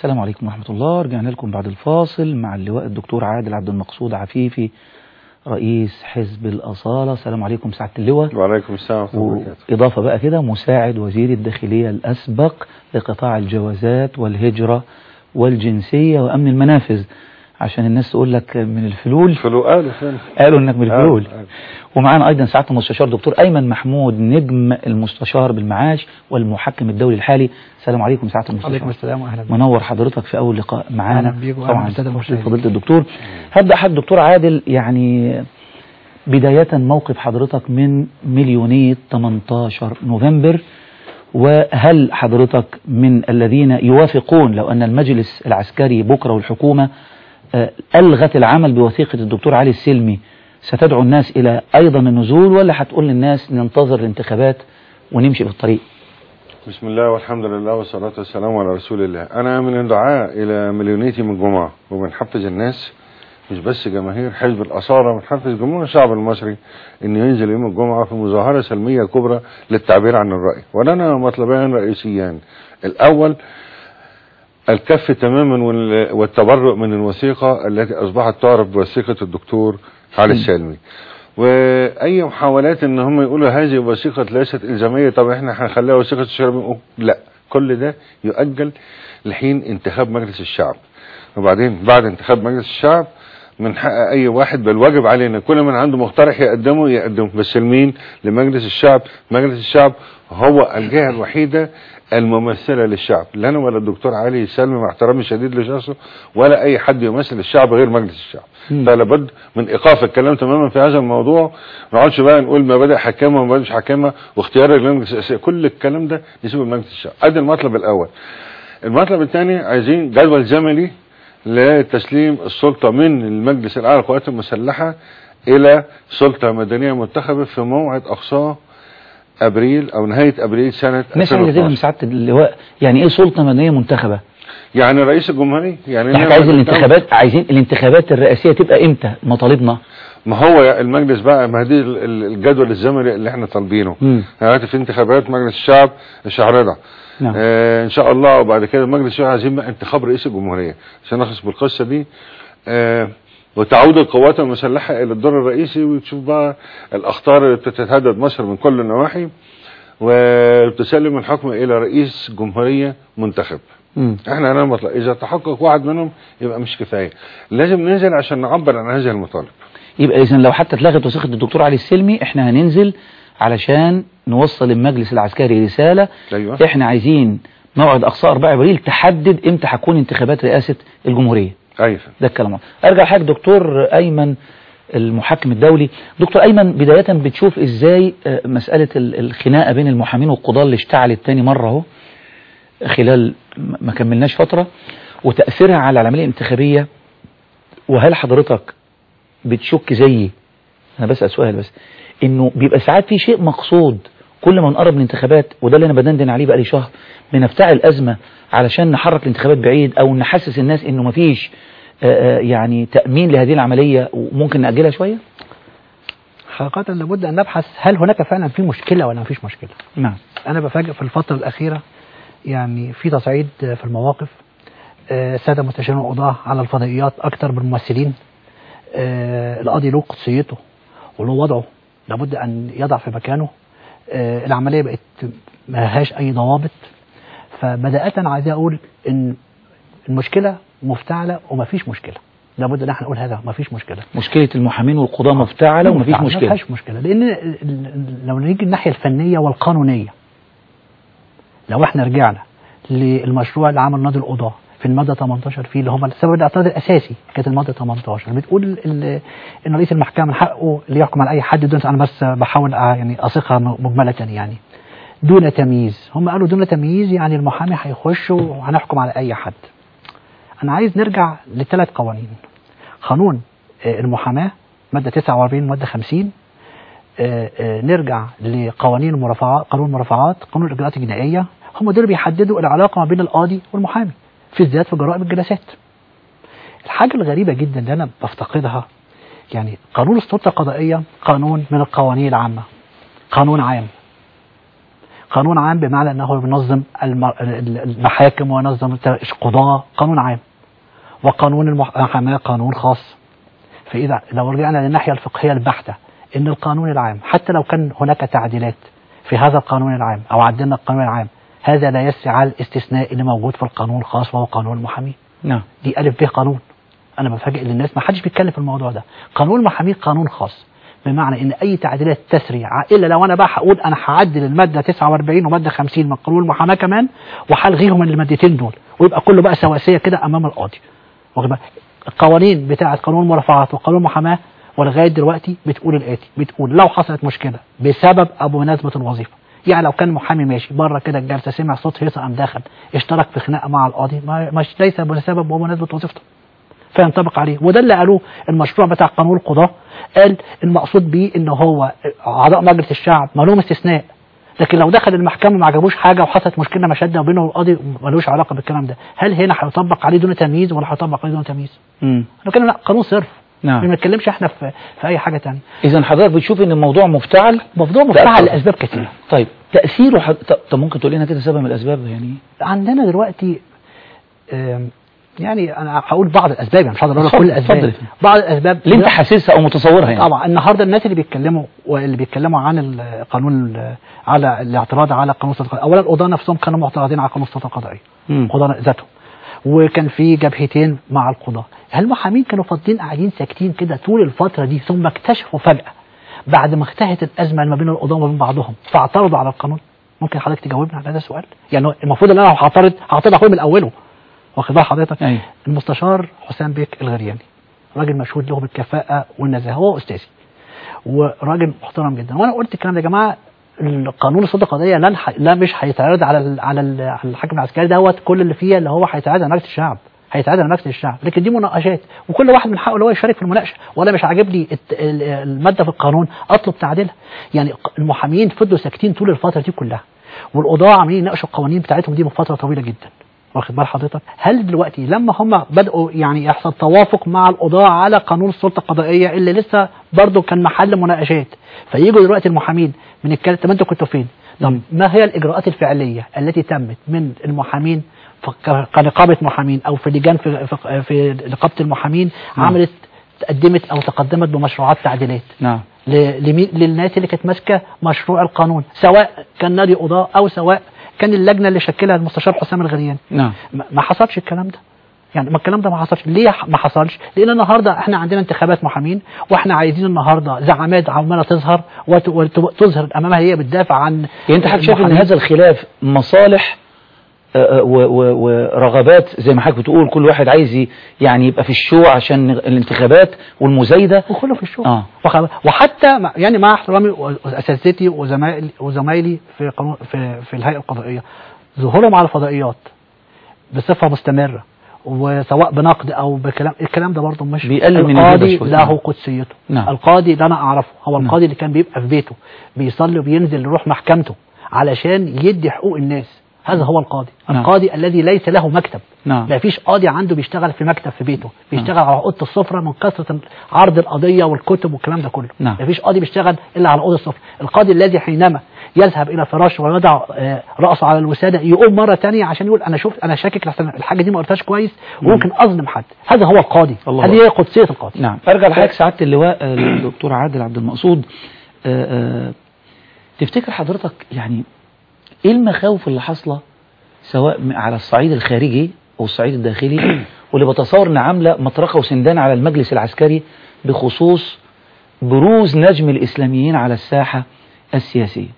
السلام عليكم ورحمة الله رجعنا لكم بعد الفاصل مع اللواء الدكتور عادل عبد المقصود عفيفي رئيس حزب الأصالة السلام عليكم سعادة اللواء وعليكم السلام ورحمة الله وبركاته وإضافة بقى كده مساعد وزير الداخلية الأسبق لقطاع الجوازات والهجرة والجنسية وأمن المنافذ عشان الناس تقول لك من الفلول فلو قالوا فين قالوا انك من الفلول قالوا، قالوا. ومعانا ايضا سعاده المستشار دكتور ايمن محمود نجم المستشار بالمعاش والمحكم الدولي الحالي السلام عليكم سعاده المستشار عليكم السلام واهلا بك منور حضرتك في اول لقاء معانا أهلا بيك وأهلا طبعا بالسادة المشاهدين. فضيله الدكتور هبدا حد دكتور عادل يعني بدايه موقف حضرتك من مليونيه 18 نوفمبر وهل حضرتك من الذين يوافقون لو ان المجلس العسكري بكره والحكومه آه، الغت العمل بوثيقه الدكتور علي السلمي ستدعو الناس الى ايضا النزول ولا هتقول للناس ننتظر الانتخابات ونمشي في الطريق بسم الله والحمد لله والصلاة والسلام على رسول الله أنا من الدعاء إلى مليونيتي من الجمعة وبنحفز الناس مش بس جماهير حزب الأصالة بنحفز جمهور الشعب المصري إنه ينزل يوم الجمعة في مظاهرة سلمية كبرى للتعبير عن الرأي ولنا مطلبان رئيسيان الأول الكف تماما وال- والتبرؤ من الوثيقة التي أصبحت تعرف بوثيقة الدكتور علي السالمي واي محاولات ان هم يقولوا هذه وثيقه ليست الزاميه طب احنا هنخليها وثيقه الشعب لا كل ده يؤجل لحين انتخاب مجلس الشعب وبعدين بعد انتخاب مجلس الشعب من حق اي واحد بل واجب علينا كل من عنده مقترح يقدمه يقدمه بس لمين لمجلس الشعب مجلس الشعب هو الجهه الوحيده الممثله للشعب لا انا ولا الدكتور علي سلمي مع احترامي الشديد لشخصه ولا اي حد يمثل الشعب غير مجلس الشعب مم. فلا بد من ايقاف الكلام تماما في هذا الموضوع ما نقعدش بقى نقول مبادئ حكامه وما مبادئ حكامه واختيار المجلس الاساسي كل الكلام ده نسيبه لمجلس الشعب ادي المطلب الاول المطلب الثاني عايزين جدول زمني لتسليم السلطه من المجلس الاعلى للقوات المسلحه الى سلطه مدنيه منتخبه في موعد اقصاه ابريل او نهايه ابريل سنه الناس عايزه تفهم 2012 سعاده اللواء يعني ايه سلطه مدنيه منتخبه يعني رئيس الجمهوريه يعني يعني نعمل عايز قدام- الانتخابات عايزين الانتخابات الرئاسيه تبقى امتى مطالبنا ما هو المجلس بقى ما دي ال- ال- الجدول الزمني اللي احنا طالبينه مم. دلوقتي في انتخابات مجلس الشعب الشهر ده نعم. آه ان شاء الله وبعد كده مجلس الشعب عايزين بقى انتخاب رئيس الجمهوريه عشان نخلص بالقصه دي آه وتعود القوات المسلحه الى الدور الرئيسي وتشوف بقى الاخطار اللي بتتهدد مصر من كل النواحي وتسلم الحكم الى رئيس جمهوريه منتخب مم. احنا هنعمل مطلب اذا تحقق واحد منهم يبقى مش كفايه لازم ننزل عشان نعبر عن هذه المطالب يبقى اذا لو حتى اتلغت وثيقه الدكتور علي السلمي احنا هننزل علشان نوصل للمجلس العسكري رساله ايوه احنا عايزين موعد اقصاء 4 ابريل تحدد امتى هتكون انتخابات رئاسه الجمهوريه ايوه ده الكلام ارجع لحضرتك دكتور ايمن المحكم الدولي دكتور ايمن بدايه بتشوف ازاي آه، مساله ال- الخناقه بين المحامين والقضاه اللي اشتعلت تاني مره اهو خلال م- ما كملناش فتره وتاثيرها على العمليه الانتخابيه وهل حضرتك بتشك زيي انا بسال سؤال بس انه بيبقى ساعات في شيء مقصود كل ما نقرب من الانتخابات وده اللي انا بدندن عليه بقالي شهر بنفتعل ازمه علشان نحرك الانتخابات بعيد او نحسس الناس انه مفيش آه، آه، يعني تامين لهذه العمليه وممكن ناجلها شويه حقيقة لابد أن نبحث هل هناك فعلا في مشكلة ولا مفيش مشكلة نعم أنا بفاجئ في الفترة الأخيرة يعني في تصعيد في المواقف آه، سادة مستشارين القضاة على الفضائيات أكتر من الممثلين آه، القاضي له قدسيته وله وضعه لابد أن يضع في مكانه آه، العملية بقت ما لهاش أي ضوابط فبدأت عايز أقول إن المشكلة مفتعلة ومفيش مشكلة لابد ان احنا نقول هذا مفيش مشكله مشكله المحامين والقضاه مفتعله ومفيش ما مشكله فيهاش مشكله لان ال- ال- لو نيجي الناحيه الفنيه والقانونيه لو احنا رجعنا للمشروع اللي عمل نادي القضاه في الماده 18 فيه اللي هم السبب الاعتراض الاساسي كانت الماده 18 بتقول ال- ان رئيس المحكمه من حقه اللي يحكم على اي حد دون انا بس بحاول أ- يعني اصيغها مجمله يعني دون تمييز هم قالوا دون تمييز يعني المحامي هيخش وهنحكم على اي حد انا عايز نرجع لثلاث قوانين قانون آه، المحاماه ماده 49 ماده 50 آه، آه، نرجع لقوانين المرافعات قانون المرافعات قانون الاجراءات الجنائيه هم دول اللي بيحددوا العلاقه ما بين القاضي والمحامي في الذات في جرائم الجلسات الحاجه الغريبه جدا اللي انا بفتقدها يعني قانون السلطه القضائيه قانون من القوانين العامه قانون عام قانون عام بمعنى انه بينظم الم- ال- المحاكم وينظم الت- القضاة قانون عام وقانون المحاماة قانون خاص فإذا لو رجعنا للناحية الفقهية البحتة إن القانون العام حتى لو كان هناك تعديلات في هذا القانون العام أو عدلنا القانون العام هذا لا يسعى الاستثناء اللي موجود في القانون الخاص وهو قانون المحامين نعم دي ألف ب قانون أنا بفاجئ للناس ما حدش بيتكلم في الموضوع ده قانون المحامين قانون خاص بمعنى ان اي تعديلات تسريع الا لو انا بقى هقول انا هعدل الماده 49 وماده 50 من قانون المحاماه كمان وهلغيهم من المادتين دول ويبقى كله بقى سواسيه كده امام القاضي واخد بالك؟ القوانين بتاعه قانون المرافعات وقانون المحاماه ولغايه دلوقتي بتقول الاتي بتقول لو حصلت مشكله بسبب او بمناسبه الوظيفه يعني لو كان محامي ماشي بره كده الجلسه سمع صوت هيصه قام دخل اشترك في خناقه مع القاضي ما مش ليس بسبب وبمناسبه وظيفته فينطبق عليه وده اللي قالوه المشروع بتاع قانون القضاء قال المقصود بيه ان هو اعضاء مجلس الشعب ما لهم استثناء لكن لو دخل المحكمه ما عجبوش حاجه وحصلت مشكله مشاده بينه والقاضي ملوش علاقه بالكلام ده هل هنا هيطبق عليه دون تمييز ولا هيطبق عليه دون تمييز مم. انا بتكلم لا قانون صرف نعم ما بنتكلمش احنا في في اي حاجه ثانيه اذا حضرتك بتشوف ان الموضوع مفتعل موضوع مفتعل أكثر. لاسباب كثيره طيب تاثيره حد... طب- طب ممكن تقول لنا كده سبب من الاسباب يعني عندنا دلوقتي آم، يعني انا هقول بعض الاسباب يعني مش هقدر اقول لك كل اتفضل، الاسباب اتفضل. بعض الاسباب اللي انت حاسسها او متصورها يعني طبعا النهارده الناس اللي بيتكلموا واللي بيتكلموا عن القانون ال- على الاعتراض على قانون السلطه القضائيه اولا القضاه نفسهم كانوا معترضين على قانون السلطه القضائيه مم. القضاه ذاتهم وكان في جبهتين مع القضاه هل المحامين كانوا فاضيين قاعدين ساكتين كده طول الفتره دي ثم اكتشفوا فجاه بعد ما انتهت الازمه ما بين القضاه وما بين بعضهم فاعترضوا على القانون ممكن حضرتك تجاوبنا على هذا السؤال يعني هو المفروض ان انا لو هعترض هعترض على من اوله واخد بال حضرتك أيوة. المستشار حسام بيك الغرياني راجل مشهود له بالكفاءه والنزاهه هو استاذي وراجل محترم جدا وانا قلت الكلام ده يا جماعه القانون السلطه القضائيه لا الح- لا مش هيتعرض على ال على ال على الحاكم العسكري دوت كل اللي فيه اللي هو هيتعرض على مجلس الشعب هيتعرض على مجلس الشعب لكن دي مناقشات وكل واحد من حقه اللي هو يشارك في المناقشه ولا مش عاجبني الت- ال- الماده في القانون اطلب تعديلها يعني المحامين فضلوا ساكتين طول الفتره دي كلها والقضاه عاملين يناقشوا القوانين بتاعتهم دي بفتره طويله جدا واخد بال حضرتك هل دلوقتي لما هم بدأوا يعني يحصل توافق مع القضاة على قانون السلطة القضائية اللي لسه برضه كان محل مناقشات فييجوا دلوقتي المحامين من الكلام طب انتوا كنتوا فين؟ طب ما هي الإجراءات الفعلية التي تمت من المحامين ف- ك- كنقابة محامين أو في لجان في, في, في نقابة المحامين نعم. عملت قدمت أو تقدمت بمشروعات تعديلات نعم ل- لمين- للناس اللي كانت ماسكه مشروع القانون سواء كان نادي قضاء او سواء كان اللجنه اللي شكلها المستشار حسام الغرياني نعم ما ما حصلش الكلام ده يعني ما الكلام ده ما حصلش ليه ح- ما حصلش لان النهارده احنا عندنا انتخابات محامين واحنا عايزين النهارده زعامات عماله تظهر وت- وتظهر امامها هي بتدافع عن يعني انت حضرتك شايف ان المحامين. هذا الخلاف مصالح آه، آه، و- و- ورغبات زي ما حضرتك بتقول كل واحد عايز ي- يعني يبقى في الشو عشان الانتخابات والمزايده وكله في الشغل آه. وخ- وحتى مع- يعني مع احترامي واساتذتي وزمايلي وزمايلي في قانون في في الهيئه القضائيه ظهورهم على الفضائيات بصفه مستمره وسواء بنقد او بكلام الكلام ده برضه مش بيقلل من القاضي الهيبة شوية. له نعم. قدسيته نعم. القاضي اللي انا اعرفه هو نعم. القاضي اللي كان بيبقى في بيته بيصلي وبينزل يروح محكمته علشان يدي حقوق الناس هذا هو القاضي نعم. القاضي الذي ليس له مكتب نعم. ما فيش قاضي عنده بيشتغل في مكتب في بيته بيشتغل على اوضه السفره من كثره عرض القضيه والكتب والكلام ده كله نعم. ما فيش قاضي بيشتغل الا على اوضه السفره القاضي الذي حينما يذهب الى فراشه ويضع آه، راسه على الوساده يقوم مره تانية عشان يقول انا شفت انا شاكك لحسن الحاجه دي ما قلتهاش كويس وممكن اظلم حد هذا هو القاضي الله هذه هي قدسيه القاضي نعم ارجع لحضرتك سعاده اللواء آه، الدكتور عادل عبد المقصود آه، آه، تفتكر حضرتك يعني ايه المخاوف اللي حاصله سواء م- على الصعيد الخارجي او الصعيد الداخلي واللي بتصور ان عامله مطرقه وسندان على المجلس العسكري بخصوص بروز نجم الاسلاميين على الساحه السياسيه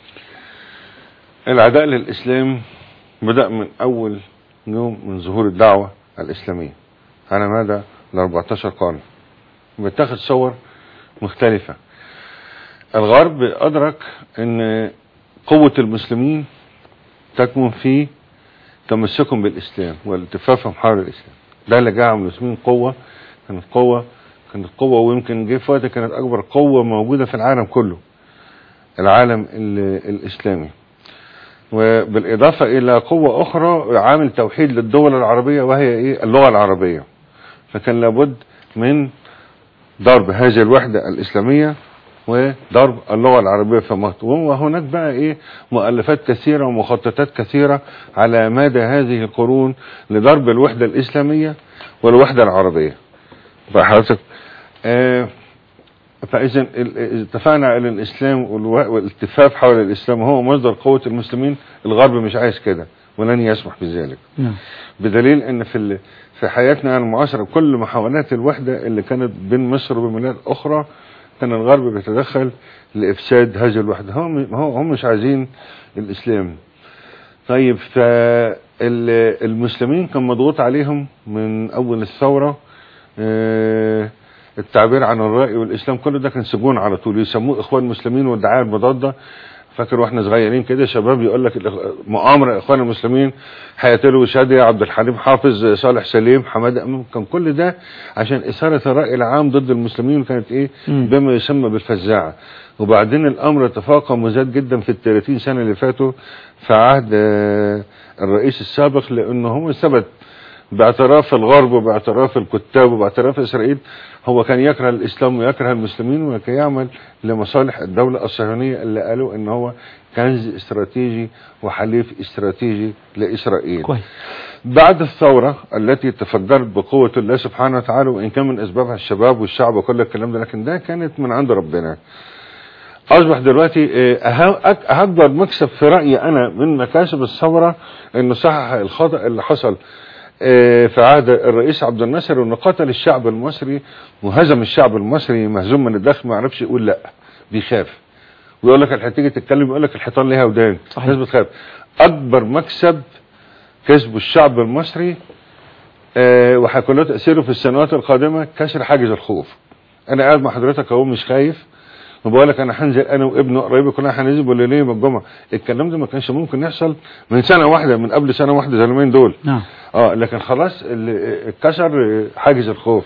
العداء للإسلام بدأ من أول يوم من ظهور الدعوة الإسلامية على مدى ال 14 قرن بتاخد صور مختلفة الغرب أدرك أن قوة المسلمين تكمن في تمسكهم بالإسلام والتفافهم حول الإسلام ده اللي جعل المسلمين قوة كانت قوة كانت قوة ويمكن جه في وقت كانت أكبر قوة موجودة في العالم كله العالم ال- الإسلامي وبالإضافة إلى قوة أخرى عامل توحيد للدول العربية وهي إيه اللغة العربية فكان لابد من ضرب هذه الوحدة الإسلامية وضرب اللغة العربية في مصر وهناك بقى ايه مؤلفات كثيرة ومخططات كثيرة على مدى هذه القرون لضرب الوحدة الإسلامية والوحدة العربية فحضرتك آه فإذا ال- اتفقنا على الإسلام والو- والالتفاف حول الإسلام هو مصدر قوة المسلمين الغرب مش عايز كده ولن يسمح بذلك نعم بدليل ان في ال... في حياتنا المعاصره كل محاولات الوحده اللي كانت بين مصر وبلاد اخرى كان الغرب بيتدخل لافساد هذه الوحده هم هو- هم مش عايزين الاسلام طيب فالمسلمين كان مضغوط عليهم من اول الثوره آه، التعبير عن الراي والاسلام كل ده كان سجون على طول يسموه اخوان مسلمين والدعايه المضاده فاكر واحنا صغيرين كده شباب يقول لك الإخ- مؤامره اخوان المسلمين هيقتلوا شادية عبد الحليم حافظ صالح سليم حماده امام كان كل ده عشان اثاره الراي العام ضد المسلمين كانت ايه مم. بما يسمى بالفزاعه وبعدين الامر تفاقم وزاد جدا في ال 30 سنه اللي فاتوا في عهد آه، الرئيس السابق لانه هو ثبت باعتراف الغرب وباعتراف الكتاب وباعتراف اسرائيل هو كان يكره الاسلام ويكره المسلمين وكان يعمل لمصالح الدوله الصهيونيه اللي قالوا ان هو كنز استراتيجي وحليف استراتيجي لاسرائيل. كويس بعد الثورة التي تفجرت بقوة الله سبحانه وتعالى وإن كان من أسبابها الشباب والشعب وكل الكلام ده لكن ده كانت من عند ربنا أصبح دلوقتي آه، أه- أك- أكبر مكسب في رأيي أنا من مكاسب الثورة إنه صحح الخطأ اللي حصل آه، في عهد الرئيس عبد الناصر وإنه قتل الشعب المصري وهزم الشعب المصري مهزوم من الداخل ما يعرفش يقول لا بيخاف ويقول لك هتيجي تتكلم يقول لك الحيطان ليها ودان صحيح. الناس بتخاف أكبر مكسب كسب الشعب المصري آه، وهيكون له تأثيره في السنوات القادمة كسر حاجز الخوف أنا قاعد مع حضرتك أهو مش خايف وبقول لك أنا هنزل أنا وابني قريب كلنا هننزل بالليل يوم الجمعة الكلام ده ما كانش ممكن يحصل من سنة واحدة من قبل سنة واحدة زي اليومين دول نعم اه لكن خلاص اللي اتكسر حاجز الخوف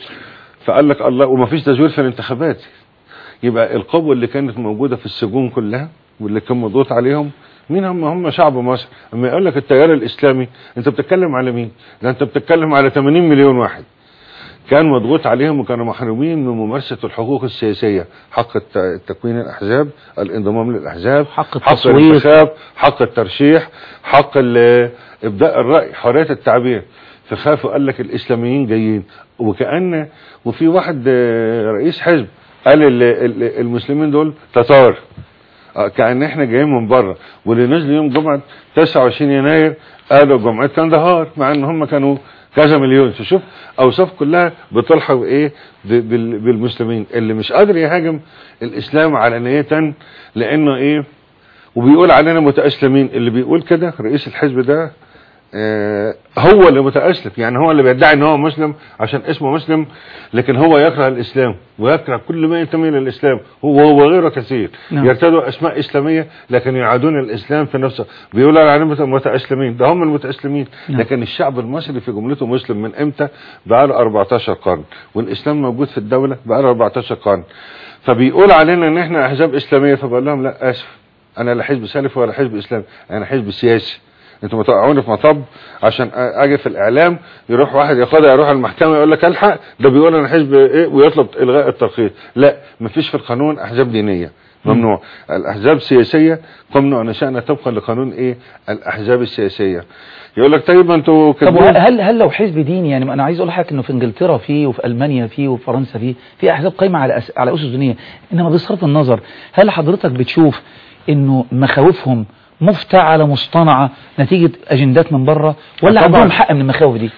فقال لك الله ومفيش تزوير في الانتخابات يبقى القوة اللي كانت موجودة في السجون كلها واللي كان مضغوط عليهم مين هم هم شعب مصر اما يقول لك التيار الاسلامي انت بتتكلم على مين ده انت بتتكلم على 80 مليون واحد كان مضغوط عليهم وكانوا محرومين من ممارسة الحقوق السياسية حق الت- تكوين الأحزاب الانضمام للأحزاب حق حق التصويت. الانتخاب حق الترشيح حق ال- إبداء الرأي حرية التعبير فخافوا قال لك الإسلاميين جايين وكأن وفي واحد آه، رئيس حزب قال ال- ال- المسلمين دول تتار آه، كأن احنا جايين من بره واللي نزلوا يوم جمعة 29 يناير قالوا جمعة كان دهار مع ان هم كانوا كذا مليون شوف اوصاف كلها بتلحق ايه ب- بال- بالمسلمين اللي مش قادر يهاجم الاسلام علانية لانه ايه وبيقول علينا متأسلمين اللي بيقول كده رئيس الحزب ده آه، هو اللي متأسلم يعني هو اللي بيدعي ان هو مسلم عشان اسمه مسلم لكن هو يكره الاسلام ويكره كل ما ينتمي للاسلام هو هو غيره كثير نعم. يرتدوا اسماء اسلاميه لكن يعادون الاسلام في نفسه بيقولوا عليهم متأسلمين ده هم المتأسلمين نعم. لكن الشعب المصري في جملته مسلم من امتى بقاله 14 قرن والاسلام موجود في الدوله بقاله 14 قرن فبيقول علينا ان احنا احزاب اسلاميه فبقول لهم لا اسف انا لا حزب سلفي ولا حزب اسلامي انا حزب سياسي انتوا متوقعوني في مطب عشان اجي في الاعلام يروح واحد ياخدها يروح المحكمه يقول لك الحق ده بيقول انا حزب ايه ويطلب الغاء الترخيص لا مفيش في القانون احزاب دينيه ممنوع الاحزاب سياسيه قمنا ونشأنا طبقا لقانون ايه الاحزاب السياسيه يقول لك طيب ما انتوا طب كاتبين- هل هل لو حزب ديني يعني انا عايز اقول لحضرتك انه في انجلترا فيه وفي المانيا فيه وفي فرنسا فيه في احزاب قايمه على أس... على اسس دينيه انما بصرف النظر هل حضرتك بتشوف انه مخاوفهم مفتعله مصطنعه نتيجه اجندات من بره ولا طبعاً. عندهم حق من المخاوف دي؟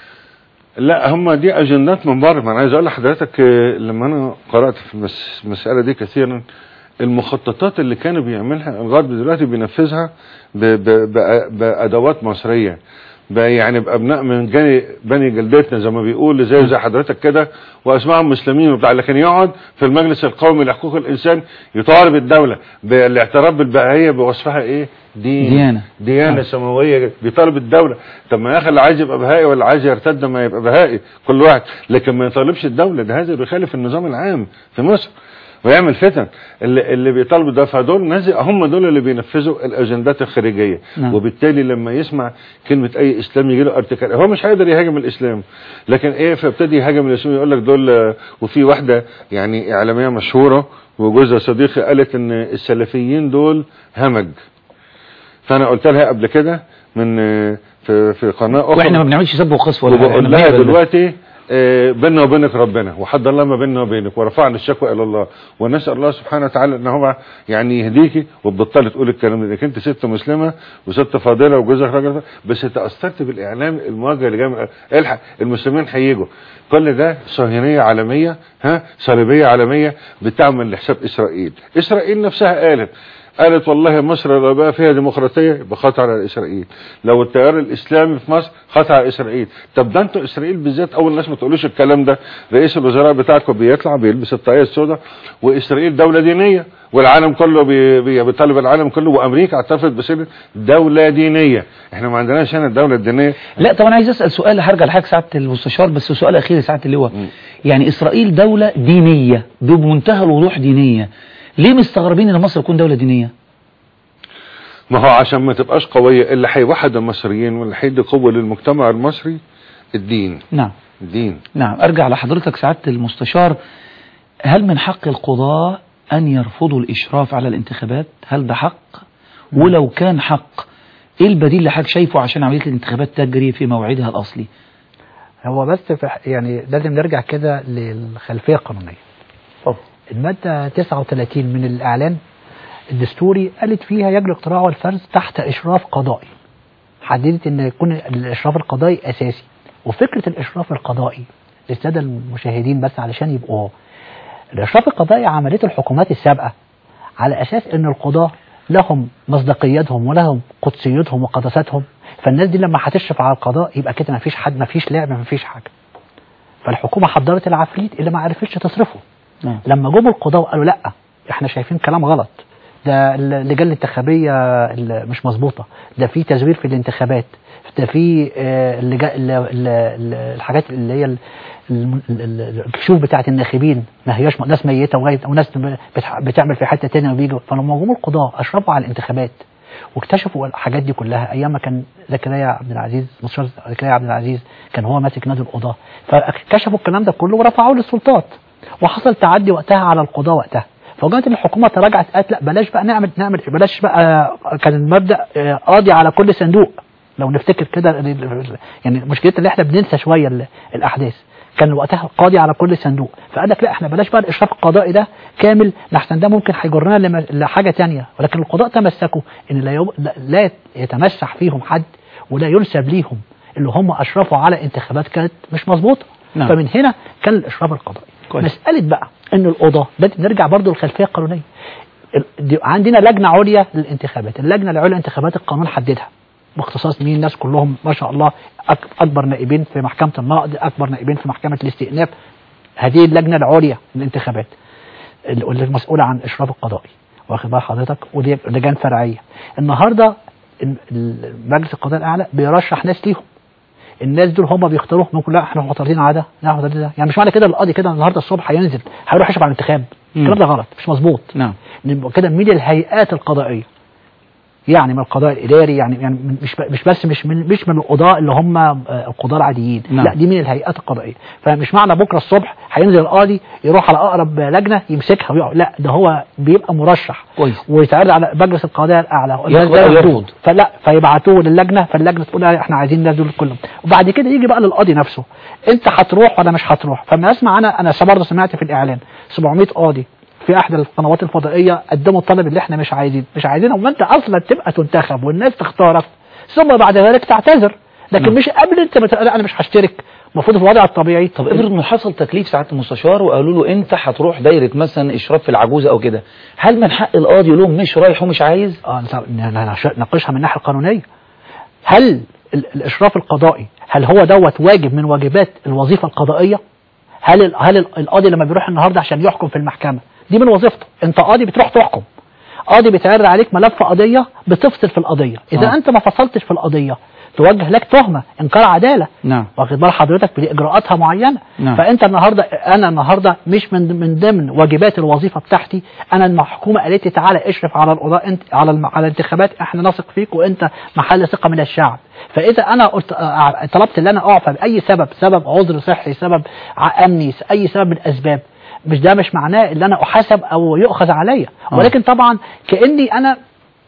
لا هم دي اجندات من بره ما انا عايز اقول لحضرتك آه، لما انا قرات في المس- المساله دي كثيرا المخططات اللي كانوا بيعملها الغرب دلوقتي بينفذها ب- ب- بأ- بادوات مصريه ب- يعني بابناء من جاني بني جلدتنا زي ما بيقول زي زي حضرتك كده واسمائهم مسلمين وبتاع لكن يقعد في المجلس القومي لحقوق الانسان يطالب الدوله بالاعتراف بالبهائيه بوصفها ايه؟ دين ديانة. ديانه آه. سماويه بيطالب الدوله طب ما يا اخي اللي عايز يبقى بهائي واللي عايز يرتد ما يبقى بهائي كل واحد لكن ما يطالبش الدوله ده هذا بيخالف النظام العام في مصر ويعمل فتن اللي, اللي بيطالبوا ده فدول ناس هم دول اللي بينفذوا الاجندات الخارجيه نعم. وبالتالي لما يسمع كلمه اي اسلام يجي له ارتكال هو مش هيقدر يهاجم الاسلام لكن ايه فابتدي يهاجم الاسلام يقول لك دول آه، وفي واحده يعني اعلاميه مشهوره وجوزها صديقي قالت ان السلفيين دول همج فانا قلت لها قبل كده من آه، في في قناه اخرى واحنا ما بنعملش سب وقذف ولا حاجة، وبقول إحنا لها بنقبل ده. دلوقتي آه، بيننا وبينك ربنا وحد الله ما بيننا وبينك ورفعنا الشكوى الى الله ونسال الله سبحانه وتعالى ان هو يعني يهديكي وتبطلي تقول الكلام ده انك انت ست مسلمه وست فاضله وجوزك راجل بس تاثرت بالاعلام المواجهه اللي جاي من- الحق المسلمين هيجوا كل ده صهيونيه عالميه ها صليبيه عالميه بتعمل لحساب اسرائيل اسرائيل نفسها قالت قالت والله مصر لو بقى فيها ديمقراطيه يبقى خطر على اسرائيل لو التيار الاسلامي في مصر خطر على اسرائيل طب ده انتوا اسرائيل بالذات اول ناس ما تقولوش الكلام ده رئيس الوزراء بتاعكم بيطلع بيلبس الطاقيه السوداء واسرائيل دوله دينيه والعالم كله بي- بي- بيطالب العالم كله وامريكا اعترفت بصيغه دوله دينيه احنا ما عندناش هنا الدوله الدينيه لا طب انا عايز اسال سؤال هرجع لحضرتك سعاده المستشار بس سؤال اخير سعاده اللواء يعني اسرائيل دوله دينيه بمنتهى الوضوح دينيه ليه مستغربين ان مصر تكون دوله دينيه ما هو عشان ما تبقاش قويه اللي هيوحد المصريين واللي هيدي قوه للمجتمع المصري الدين نعم الدين نعم ارجع لحضرتك سعاده المستشار هل من حق القضاة ان يرفضوا الاشراف على الانتخابات هل ده حق ولو كان حق ايه البديل اللي حضرتك شايفه عشان عمليه الانتخابات تجري في موعدها الاصلي هو بس في ح- يعني لازم نرجع كده للخلفيه القانونيه طب الماده 39 من الاعلان الدستوري قالت فيها يجري اقتراع والفرز تحت اشراف قضائي حددت ان يكون الاشراف القضائي اساسي وفكره الاشراف القضائي للساده المشاهدين بس علشان يبقوا الاشراف القضائي عمليه الحكومات السابقه على اساس ان القضاه لهم مصداقيتهم ولهم قدسيتهم وقدساتهم فالناس دي لما هتشرف على القضاء يبقى كده ما فيش حد ما فيش لعب ما فيش حاجه فالحكومه حضرت العفريت اللي ما عرفتش تصرفه نعم لما جم القضاة وقالوا لا احنا شايفين كلام غلط ده اللجان الانتخابية ال- مش مظبوطة ده في تزوير في الانتخابات ده في آه، اللجا- ال- ال- ال- الحاجات اللي هي ال- الم- ال- ال- الكشوف بتاعت الناخبين ما هياش م- ناس ميتة وغاية وناس بتح- بتعمل في حتة تانية وبيجوا فلما جم القضاة أشرفوا على الانتخابات واكتشفوا الحاجات دي كلها ايام ما كان زكريا عبد العزيز مستشار زكريا عبد العزيز كان هو ماسك نادي القضاه فاكتشفوا الكلام ده كله ورفعوه للسلطات وحصل تعدي وقتها على القضاه وقتها فوجدت ان الحكومه تراجعت قالت لا بلاش بقى نعمل نعمل بلاش بقى كان المبدا آه، قاضي على كل صندوق لو نفتكر كده ال- ال- يعني مشكلتنا اللي احنا بننسى شويه ال- الاحداث كان وقتها قاضي على كل صندوق فقال لك لا احنا بلاش بقى الاشراف القضائي ده كامل لحسن ده ممكن هيجرنا لم- لحاجه تانية ولكن القضاء تمسكوا ان لا, يب... لا- لا يتمسح فيهم حد ولا ينسب ليهم اللي هم اشرفوا على انتخابات كانت مش مظبوطه نعم. فمن هنا كان الاشراف القضائي كويس. مساله بقى ان القضاه ده نرجع برضو للخلفيه القانونيه ال- دي- عندنا لجنه عليا للانتخابات اللجنه العليا للانتخابات القانون حددها باختصاص مين الناس كلهم ما شاء الله أك- اكبر نائبين في محكمه النقد اكبر نائبين في محكمه الاستئناف هذه اللجنه العليا للانتخابات ال- اللي المسؤوله عن الاشراف القضائي واخد بال حضرتك ودي لجان فرعيه النهارده ال- ال- مجلس القضاء الاعلى بيرشح ناس ليهم الناس دول هم بيختاروه ممكن لا احنا معترضين على ده لا معترضين على ده يعني مش معنى كده القاضي كده النهارده الصبح هينزل هيروح يشرف على الانتخاب مم. الكلام ده غلط مش مظبوط نعم نبقى كده من الهيئات القضائيه يعني من القضاء الاداري يعني يعني من- مش ب- مش بس مش من مش من القضاء اللي هم آه، القضاة العاديين نعم. لا دي من الهيئات القضائيه فمش معنى بكره الصبح هينزل القاضي يروح على اقرب لجنه يمسكها ويقعد لا ده هو بيبقى مرشح كويس. ويتعرض على مجلس القضاء الاعلى يقبل أو مردود. يرفض. فلا فيبعتوه للجنه فاللجنه تقول لا احنا عايزين الناس دول كلهم وبعد كده يجي بقى للقاضي نفسه انت هتروح ولا مش هتروح فما اسمع انا انا برضه سمعت في الاعلان 700 قاضي في احدى القنوات الفضائيه قدموا الطلب اللي احنا مش عايزين مش عايزينه وما انت اصلا تبقى تنتخب والناس تختارك ثم بعد ذلك تعتذر لكن نعم. مش قبل انت ما تقول لا انا مش هشترك المفروض في الوضع الطبيعي طب افرض انه حصل تكليف ساعه المستشار وقالوا له انت هتروح دايره مثلا اشراف في العجوزه او كده هل من حق القاضي يقول لهم مش رايح ومش عايز اه نص- ن- نناقشها من الناحيه القانونيه هل ال- الاشراف القضائي هل هو دوت واجب من واجبات الوظيفه القضائيه هل ال- هل ال- القاضي لما بيروح النهارده عشان يحكم في المحكمه دي من وظيفته انت قاضي بتروح تحكم قاضي بيتعرض عليك ملف قضيه بتفصل في القضيه اذا آه. انت ما فصلتش في القضيه توجه لك تهمه انكار عداله نعم واخد بال حضرتك باجراءاتها معينه نعم. فانت النهارده انا النهارده مش من من ضمن واجبات الوظيفه بتاعتي انا المحكومه قالت لي تعالى اشرف على القضاء انت على الم- على الانتخابات احنا نثق فيك وانت محل ثقه من الشعب فاذا انا قلت آه، طلبت ان انا اعفى باي سبب سبب عذر صحي سبب ع- امني اي سبب من الاسباب مش ده مش معناه ان انا احاسب او يؤخذ عليا آه. ولكن طبعا كاني انا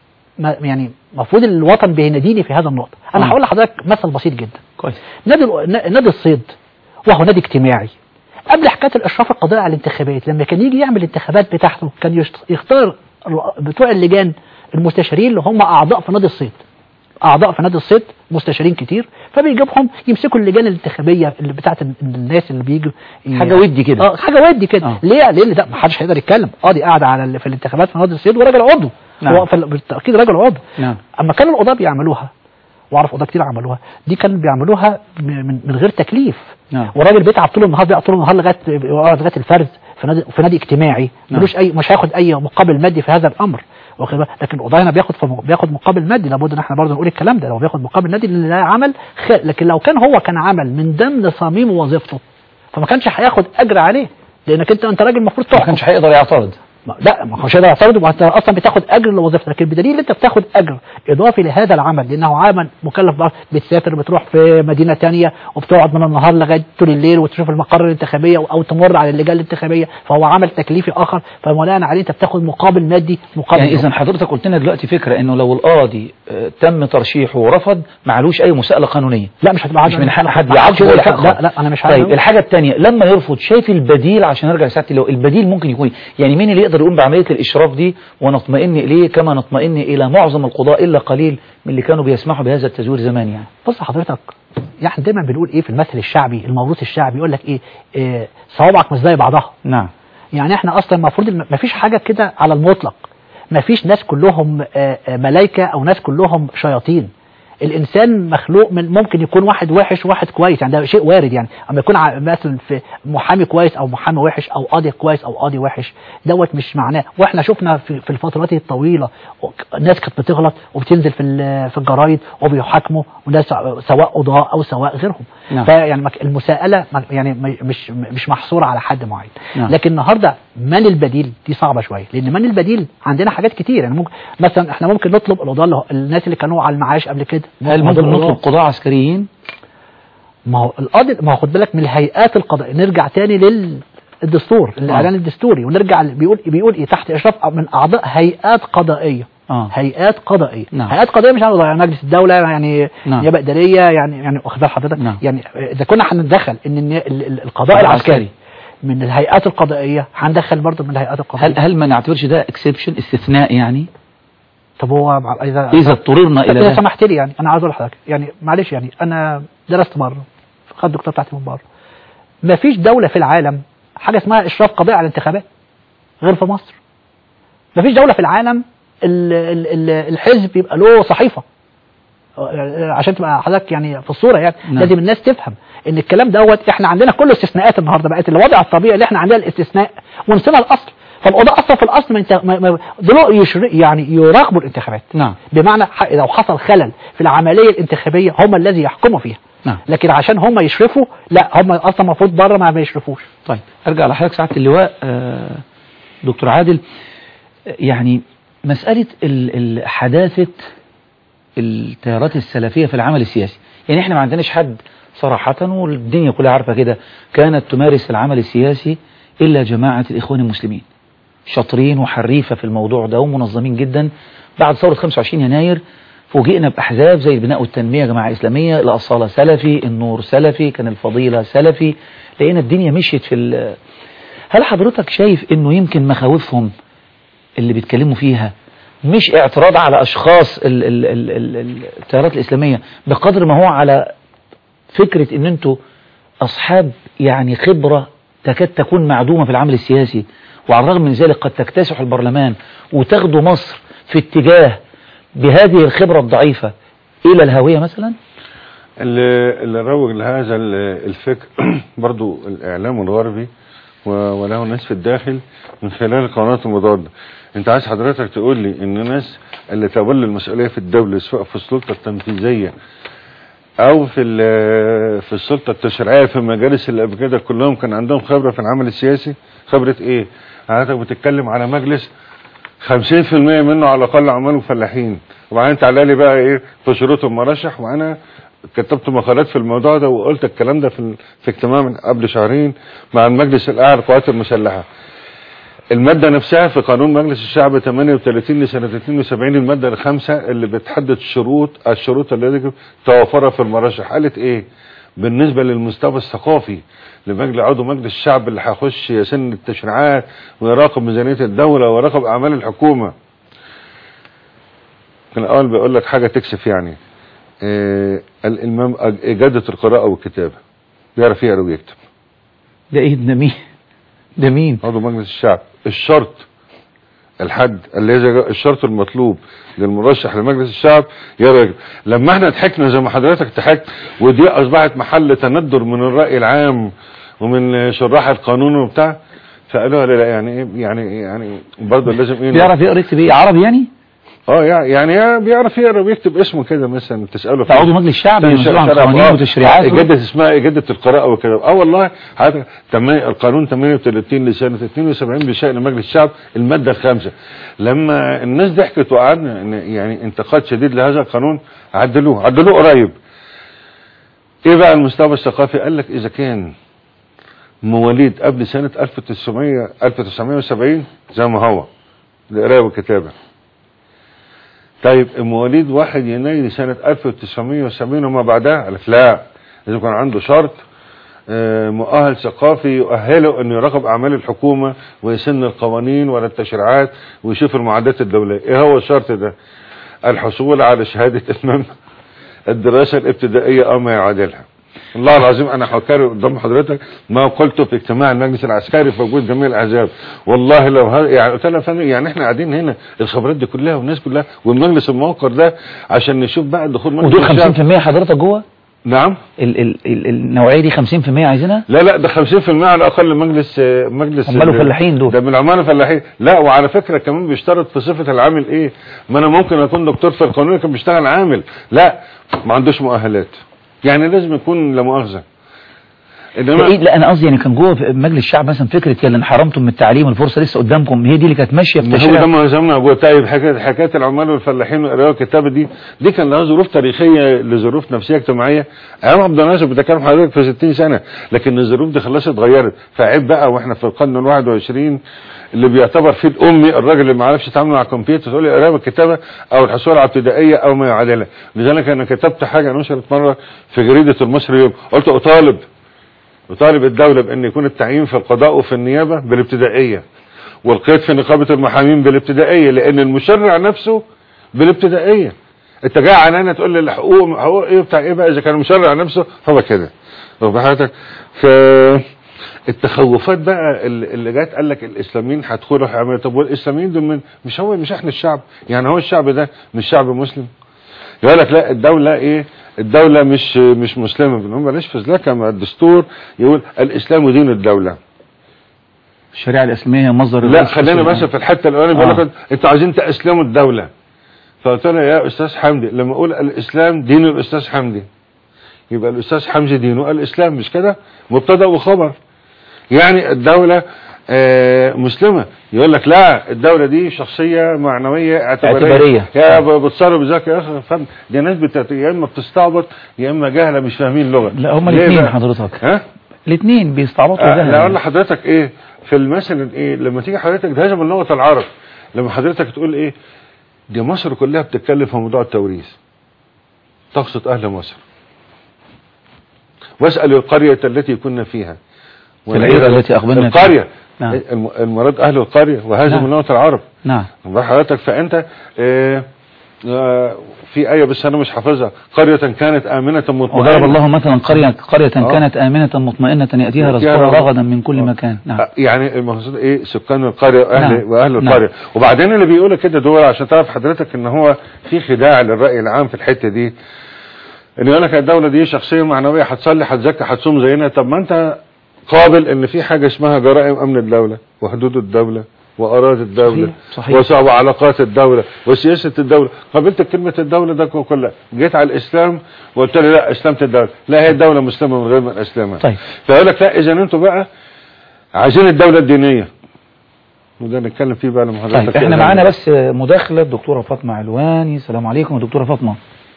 ما يعني المفروض الوطن بيناديني في هذا النقطه انا آه. هقول لحضرتك مثل بسيط جدا كويس نادي ال- نادي الصيد وهو نادي اجتماعي قبل حكايه الاشراف القضائي على الانتخابات لما كان يجي يعمل الانتخابات بتاعته كان يشت- يختار الر- بتوع اللجان المستشارين اللي هم اعضاء في نادي الصيد اعضاء في نادي الصيد مستشارين كتير فبيجيبهم يمسكوا اللجان الانتخابيه اللي بتاعت ال- الناس اللي بيجوا ي- حاجة ودي كده. اه حاجه ودي كده آه. ليه لان ده ما حدش هيقدر يتكلم قاضي قاعد على ال- في الانتخابات في نادي الصيد وراجل عضو نعم. هو فال- بالتاكيد راجل عضو نعم اما كانوا القضاة بيعملوها واعرف قضاة كتير عملوها دي كانوا بيعملوها من, من- من غير تكليف نعم. والراجل بيتعب طول النهار بيقعد طول النهار لغايه يقعد لغايه الفرز في نادي في نادي اجتماعي نعم. ملوش اي مش هياخد اي مقابل مادي في هذا الامر واخد بالك؟ لكن القضاء هنا بياخد في م- بياخد مقابل مادي لابد ان احنا برضه نقول الكلام ده لو بياخد مقابل مادي لان ده عمل خير لكن لو كان هو كان عمل من ضمن صميم وظيفته فما كانش هياخد اجر عليه لانك انت انت راجل المفروض ما تحكم كانش هيقدر يعترض ما- لا ما هوش هيقدر يعترض وانت اصلا بتاخد اجر لوظيفتك لكن بدليل ان انت بتاخد اجر اضافي لهذا العمل لانه عمل مكلف بقى بتسافر بتروح في مدينه تانية وبتقعد من النهار لغايه طول الليل وتشوف المقر الانتخابيه او تمر على اللجان الانتخابيه فهو عمل تكليفي اخر فبناء عليه انت بتاخد مقابل مادي مقابل يعني اذا حضرتك قلت لنا دلوقتي فكره انه لو القاضي آه، تم ترشيحه ورفض معلوش اي مساءله قانونيه لا مش هتبقى مش من حق حد ما حدش يعاقبه ولا يقول حد لا لا انا مش عارف طيب الحاجه الثانيه لما يرفض شايف البديل عشان ارجع لساعتي لو البديل ممكن يكون يعني مين اللي يقدر يقوم بعمليه الاشراف دي ونطمئن اليه كما نطمئن الى معظم القضاء الا قليل من اللي كانوا بيسمحوا بهذا التزوير زمان يعني بص حضرتك يعني دايما بنقول ايه في المثل الشعبي الموروث الشعبي يقول لك ايه, إيه صوابعك مش زي بعضها نعم يعني احنا اصلا المفروض ما فيش حاجه كده على المطلق ما فيش ناس كلهم آه، آه، ملائكه او ناس كلهم شياطين الانسان مخلوق من ممكن يكون واحد وحش وواحد كويس يعني ده شيء وارد يعني اما يكون ع- مثلا في محامي كويس او محامي وحش او قاضي كويس او قاضي وحش دوت مش معناه واحنا شفنا في, في الفترات الطويله ناس كانت بتغلط وبتنزل في ال- في الجرايد وبيحاكموا وناس سواء قضاء او سواء غيرهم نعم. فيعني مك- المساءله ما- يعني ما- مش مش محصوره على حد معين نعم. لكن النهارده من البديل دي صعبه شويه لان من البديل عندنا حاجات كتير يعني ممكن مثلا احنا ممكن نطلب القضاه اللي هو- الناس اللي كانوا على المعاش قبل كده هل ممكن القضاة. نطلب قضاة عسكريين ما هو القاضي ما هو خد بالك من الهيئات القضائيه نرجع تاني للدستور الاعلان الدستوري ونرجع ل- بيقول بيقول ايه تحت اشراف من اعضاء هيئات قضائيه اه هيئات قضائيه نعم. هيئات قضائيه مش عارف يعني مجلس الدوله يعني نعم. نيابه اداريه يعني يعني واخد بال حضرتك نعم. يعني اذا كنا هندخل ان الني- ال- ال- القضاء العسكري. العسكري من الهيئات القضائيه هندخل برضه من الهيئات القضائيه هل هل ما نعتبرش ده اكسبشن استثناء يعني طب هو مع- اذا اذا اضطررنا الى اذا ده سمحت لي يعني انا عايز اقول لحضرتك يعني معلش يعني انا درست بره خدت الدكتوراه بتاعتي من بره ما فيش دوله في العالم حاجه اسمها اشراف قضائي على الانتخابات غير في مصر ما فيش دوله في العالم ال ال ال الحزب يبقى له صحيفه آه، عشان تبقى حضرتك يعني في الصوره يعني نعم. لازم الناس تفهم ان الكلام دوت احنا عندنا كل استثناءات النهارده بقت الوضع الطبيعي اللي احنا عندنا الاستثناء ونسينا الاصل فالقضاء اصلا في الاصل ما انت ما- ما- دول يشر- يعني يراقبوا الانتخابات نعم بمعنى ح- لو حصل خلل في العملية الانتخابية هم الذي يحكموا فيها نعم لكن عشان هم يشرفوا لا هم اصلا المفروض بره ما بيشرفوش طيب ارجع لحضرتك سعاده اللواء آه، دكتور عادل آه، يعني مساله ال- ال- حداثه التيارات السلفيه في العمل السياسي يعني احنا ما عندناش حد صراحه والدنيا كلها عارفه كده كانت تمارس العمل السياسي الا جماعه الاخوان المسلمين شاطرين وحريفه في الموضوع ده ومنظمين جدا بعد ثوره 25 يناير فوجئنا باحزاب زي البناء والتنميه جماعه اسلاميه الاصاله سلفي النور سلفي كان الفضيله سلفي لقينا الدنيا مشيت في ال- هل حضرتك شايف انه يمكن مخاوفهم اللي بيتكلموا فيها مش اعتراض على اشخاص ال- ال- ال- ال- ال- التيارات الاسلاميه بقدر ما هو على فكره ان انتوا اصحاب يعني خبره تكاد تكون معدومه في العمل السياسي وعلى الرغم من ذلك قد تكتسحوا البرلمان وتاخدوا مصر في اتجاه بهذه الخبره الضعيفه الى الهاويه مثلا اللي, اللي روج لهذا ال- الفكر برضو الإعلام الغربي و- وله ناس في الداخل من خلال القنوات المضادة انت عايز حضرتك تقول لي ان الناس اللي تولى المسؤولية في الدولة سواء في السلطة التنفيذية او في ال- في السلطة التشريعية في المجالس اللي قبل كده كلهم كان عندهم خبرة في العمل السياسي خبرة ايه حضرتك بتتكلم على مجلس 50% منه على الاقل عماله فلاحين وبعدين تعالى لي بقى ايه في شروط المرشح وانا كتبت مقالات في الموضوع ده وقلت الكلام ده في ال- في اجتماع من قبل شهرين مع المجلس الاعلى للقوات المسلحه المادة نفسها في قانون مجلس الشعب 38 لسنة 72 المادة الخامسة اللي بتحدد شروط الشروط اللي يجب توفرها في المرشح قالت ايه بالنسبة للمستوى الثقافي لمجلس عضو مجلس الشعب اللي هيخش يسن التشريعات ويراقب ميزانية الدولة ويراقب اعمال الحكومة كان الاول بيقول لك حاجة تكسف يعني آه الامام اجادة القراءة والكتابة بيعرف يقرا ويكتب ده ايه ده مين ده مين عضو مجلس الشعب الشرط الحد الذي الشرط المطلوب للمرشح لمجلس الشعب يرى لما احنا ضحكنا زي ما حضرتك ضحكت ودي اصبحت محل تندر من الراي العام ومن شراح القانون وبتاع فقالوا لا لا يعني ايه يعني يعني برضه لازم ايه بيعرف يقرا يكتب ايه عربي يعني اه يعني يعني بيعرف يقرا ويكتب اسمه كده مثلا تساله ده عضو مجلس الشعب مسؤول عن قوانين وتشريعات إجادة اسمها إجادة القراءة وكده اه والله حضرتك تم- القانون 38 لسنة 72 بشأن مجلس الشعب المادة الخامسة لما الناس ضحكت وقعدنا إن- يعني انتقاد شديد لهذا القانون عدلوه عدلوه قريب ايه بقى المستوى الثقافي قال لك اذا كان مواليد قبل سنة 1900 1970 زي ما هو القراءة والكتابة طيب مواليد 1 يناير سنة 1970 وما بعدها قال لك لا لازم يكون عنده شرط آه، مؤهل ثقافي يؤهله انه يراقب اعمال الحكومة ويسن القوانين ولا التشريعات ويشوف المعدات الدولية ايه هو الشرط ده الحصول على شهادة اتمام الدراسة الابتدائية او ما يعادلها والله العظيم انا هكرر قدام حضرتك ما قلته في اجتماع المجلس العسكري في وجود جميع الاحزاب والله لو ه... يعني قلت لها يا فندم يعني احنا قاعدين هنا الخبرات دي كلها والناس كلها والمجلس الموقر ده عشان نشوف بقى دخول مجلس ودول الشعب. 50% حضرتك جوه نعم ال ال ال النوعيه دي 50% عايزينها لا لا ده 50% على الاقل مجلس آه، مجلس عماله ال- فلاحين دول. ده من عماله فلاحين لا وعلى فكره كمان بيشترط في صفه العامل ايه ما انا ممكن اكون دكتور في القانون لكن بيشتغل عامل لا ما عندوش مؤهلات يعني لازم يكون لا مؤاخذه انما ايه لا انا قصدي يعني كان جوه في مجلس الشعب مثلا فكره يلا انحرمتم من التعليم والفرصه لسه قدامكم هي دي اللي كانت ماشيه في ما هو تشريع ده ما زمنا ابو طيب حكايه حكايه العمال والفلاحين والقراءه والكتابه دي دي كان لها ظروف تاريخيه لظروف نفسيه اجتماعيه ايام عبد الناصر بتكلم حضرتك في 60 سنه لكن الظروف دي خلاص اتغيرت فعيب بقى واحنا في القرن ال 21 اللي بيعتبر فيه الامي الراجل اللي ما عرفش يتعامل مع الكمبيوتر تقول لي القراءه والكتابه او الحصول على ابتدائيه او ما يعادلها لذلك انا كتبت حاجه نشرت مره في جريده المصري اليوم قلت اطالب وطالب الدولة بأن يكون التعيين في القضاء وفي النيابة بالابتدائية والقيد في نقابة المحامين بالابتدائية لأن المشرع نفسه بالابتدائية انت جاي عنانا تقول لي الحقوق حقوق ايه بتاع ايه بقى اذا كان المشرع نفسه هو كده واخد حضرتك ف التخوفات بقى اللي اللي جت قال لك الاسلاميين هيدخلوا هيعملوا طب والاسلاميين دول من مش هو مش احنا الشعب يعني هو الشعب ده مش شعب مسلم يقول لك لا الدولة ايه الدولة مش مش مسلمة بنقول بلاش فزلكة ما الدستور يقول الاسلام دين الدولة الشريعه الاسلاميه هي مصدر لا الرئيس خلينا الأساسي. بس في الحتة الاولانية بيقول آه. لك انتوا عايزين تاسلموا الدولة فقلت له يا استاذ حمدي لما اقول الاسلام دين الاستاذ حمدي يبقى الاستاذ حمدي دينه الاسلام مش كده مبتدا وخبر يعني الدولة آه، مسلمة يقول لك لا الدولة دي شخصية معنوية اعتبارية اعتبارية. يا ب- بتصرف بذاك يا اخي فهم دي ناس بتت... يا اما بتستعبط يا اما جهلة مش فاهمين لغة لا هما ليه الاثنين بقى؟ حضرتك ها الاثنين بيستعبطوا آه، ده لا اقول لحضرتك ايه في المثل ايه لما تيجي حضرتك ده من لغه العرب لما حضرتك تقول ايه دي مصر كلها بتتكلم في موضوع التوريث تقصد اهل مصر واسال القريه التي كنا فيها في العيرة التي أقبلنا فيها. القريه نعم. الم- المراد اهل القريه وهذا نعم. من لغه العرب نعم واخد حضرتك فانت آه آه في ايه بس انا مش حافظها قريه كانت امنه مطمئنه وضرب الله مثلا قرية قرية آه. كانت آمنة مطمئنة يأتيها يأتيها رزقها رزقها. رغدا من كل آه. مكان نعم آه، يعني المقصود ايه سكان القريه واهل نعم. واهل نعم. القريه وبعدين اللي بيقولوا كده دول عشان تعرف حضرتك ان هو في خداع للراي العام في الحته دي ان يقول لك الدوله دي شخصيه معنويه هتصلي هتزكي هتصوم زينا طب ما انت قابل ان في حاجه اسمها جرائم امن الدوله وحدود الدوله واراضي الدوله صحيح، صحيح. وص- وعلاقات الدوله وسياسه الدوله قابلت كلمه الدوله ده كلها جيت على الاسلام وقلت لي لا اسلمت الدوله لا هي الدوله مسلمه من غير ما اسلمها طيب. فيقول لك لا اذا انتوا بقى عايزين الدوله الدينيه وده نتكلم فيه بقى لما حضرتك طيب احنا تقدر. معانا بس مداخلة دكتورة فاطمة علواني السلام عليكم يا دكتورة فاطمة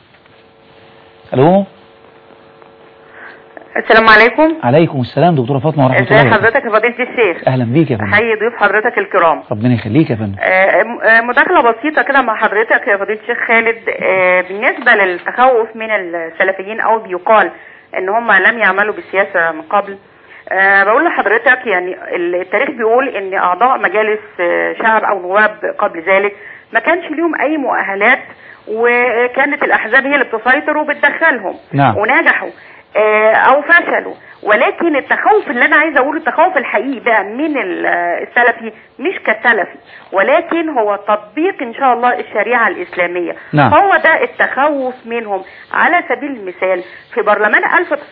الو السلام عليكم عليكم السلام دكتورة فاطمة ورحمة الله ازي وبركاته حضرتك يا فضيلة الشيخ اهلا بيك يا فندم احيي ضيوف حضرتك الكرام ربنا يخليك يا فندم آه، م- آه، مداخلة بسيطة كده مع حضرتك يا فضيلة الشيخ خالد آه، بالنسبة للتخوف من السلفيين او بيقال ان هم لم يعملوا بالسياسة من قبل آه، بقول لحضرتك يعني التاريخ بيقول ان اعضاء مجالس آه، شعب او نواب قبل ذلك ما كانش ليهم اي مؤهلات وكانت الاحزاب هي اللي بتسيطر وبتدخلهم نعم. ونجحوا آه، او فشلوا ولكن التخوف اللي انا عايزه اقوله التخوف الحقيقي بقى من ال- السلفي مش كسلفي ولكن هو تطبيق ان شاء الله الشريعه الاسلاميه نعم. هو ده التخوف منهم على سبيل المثال في برلمان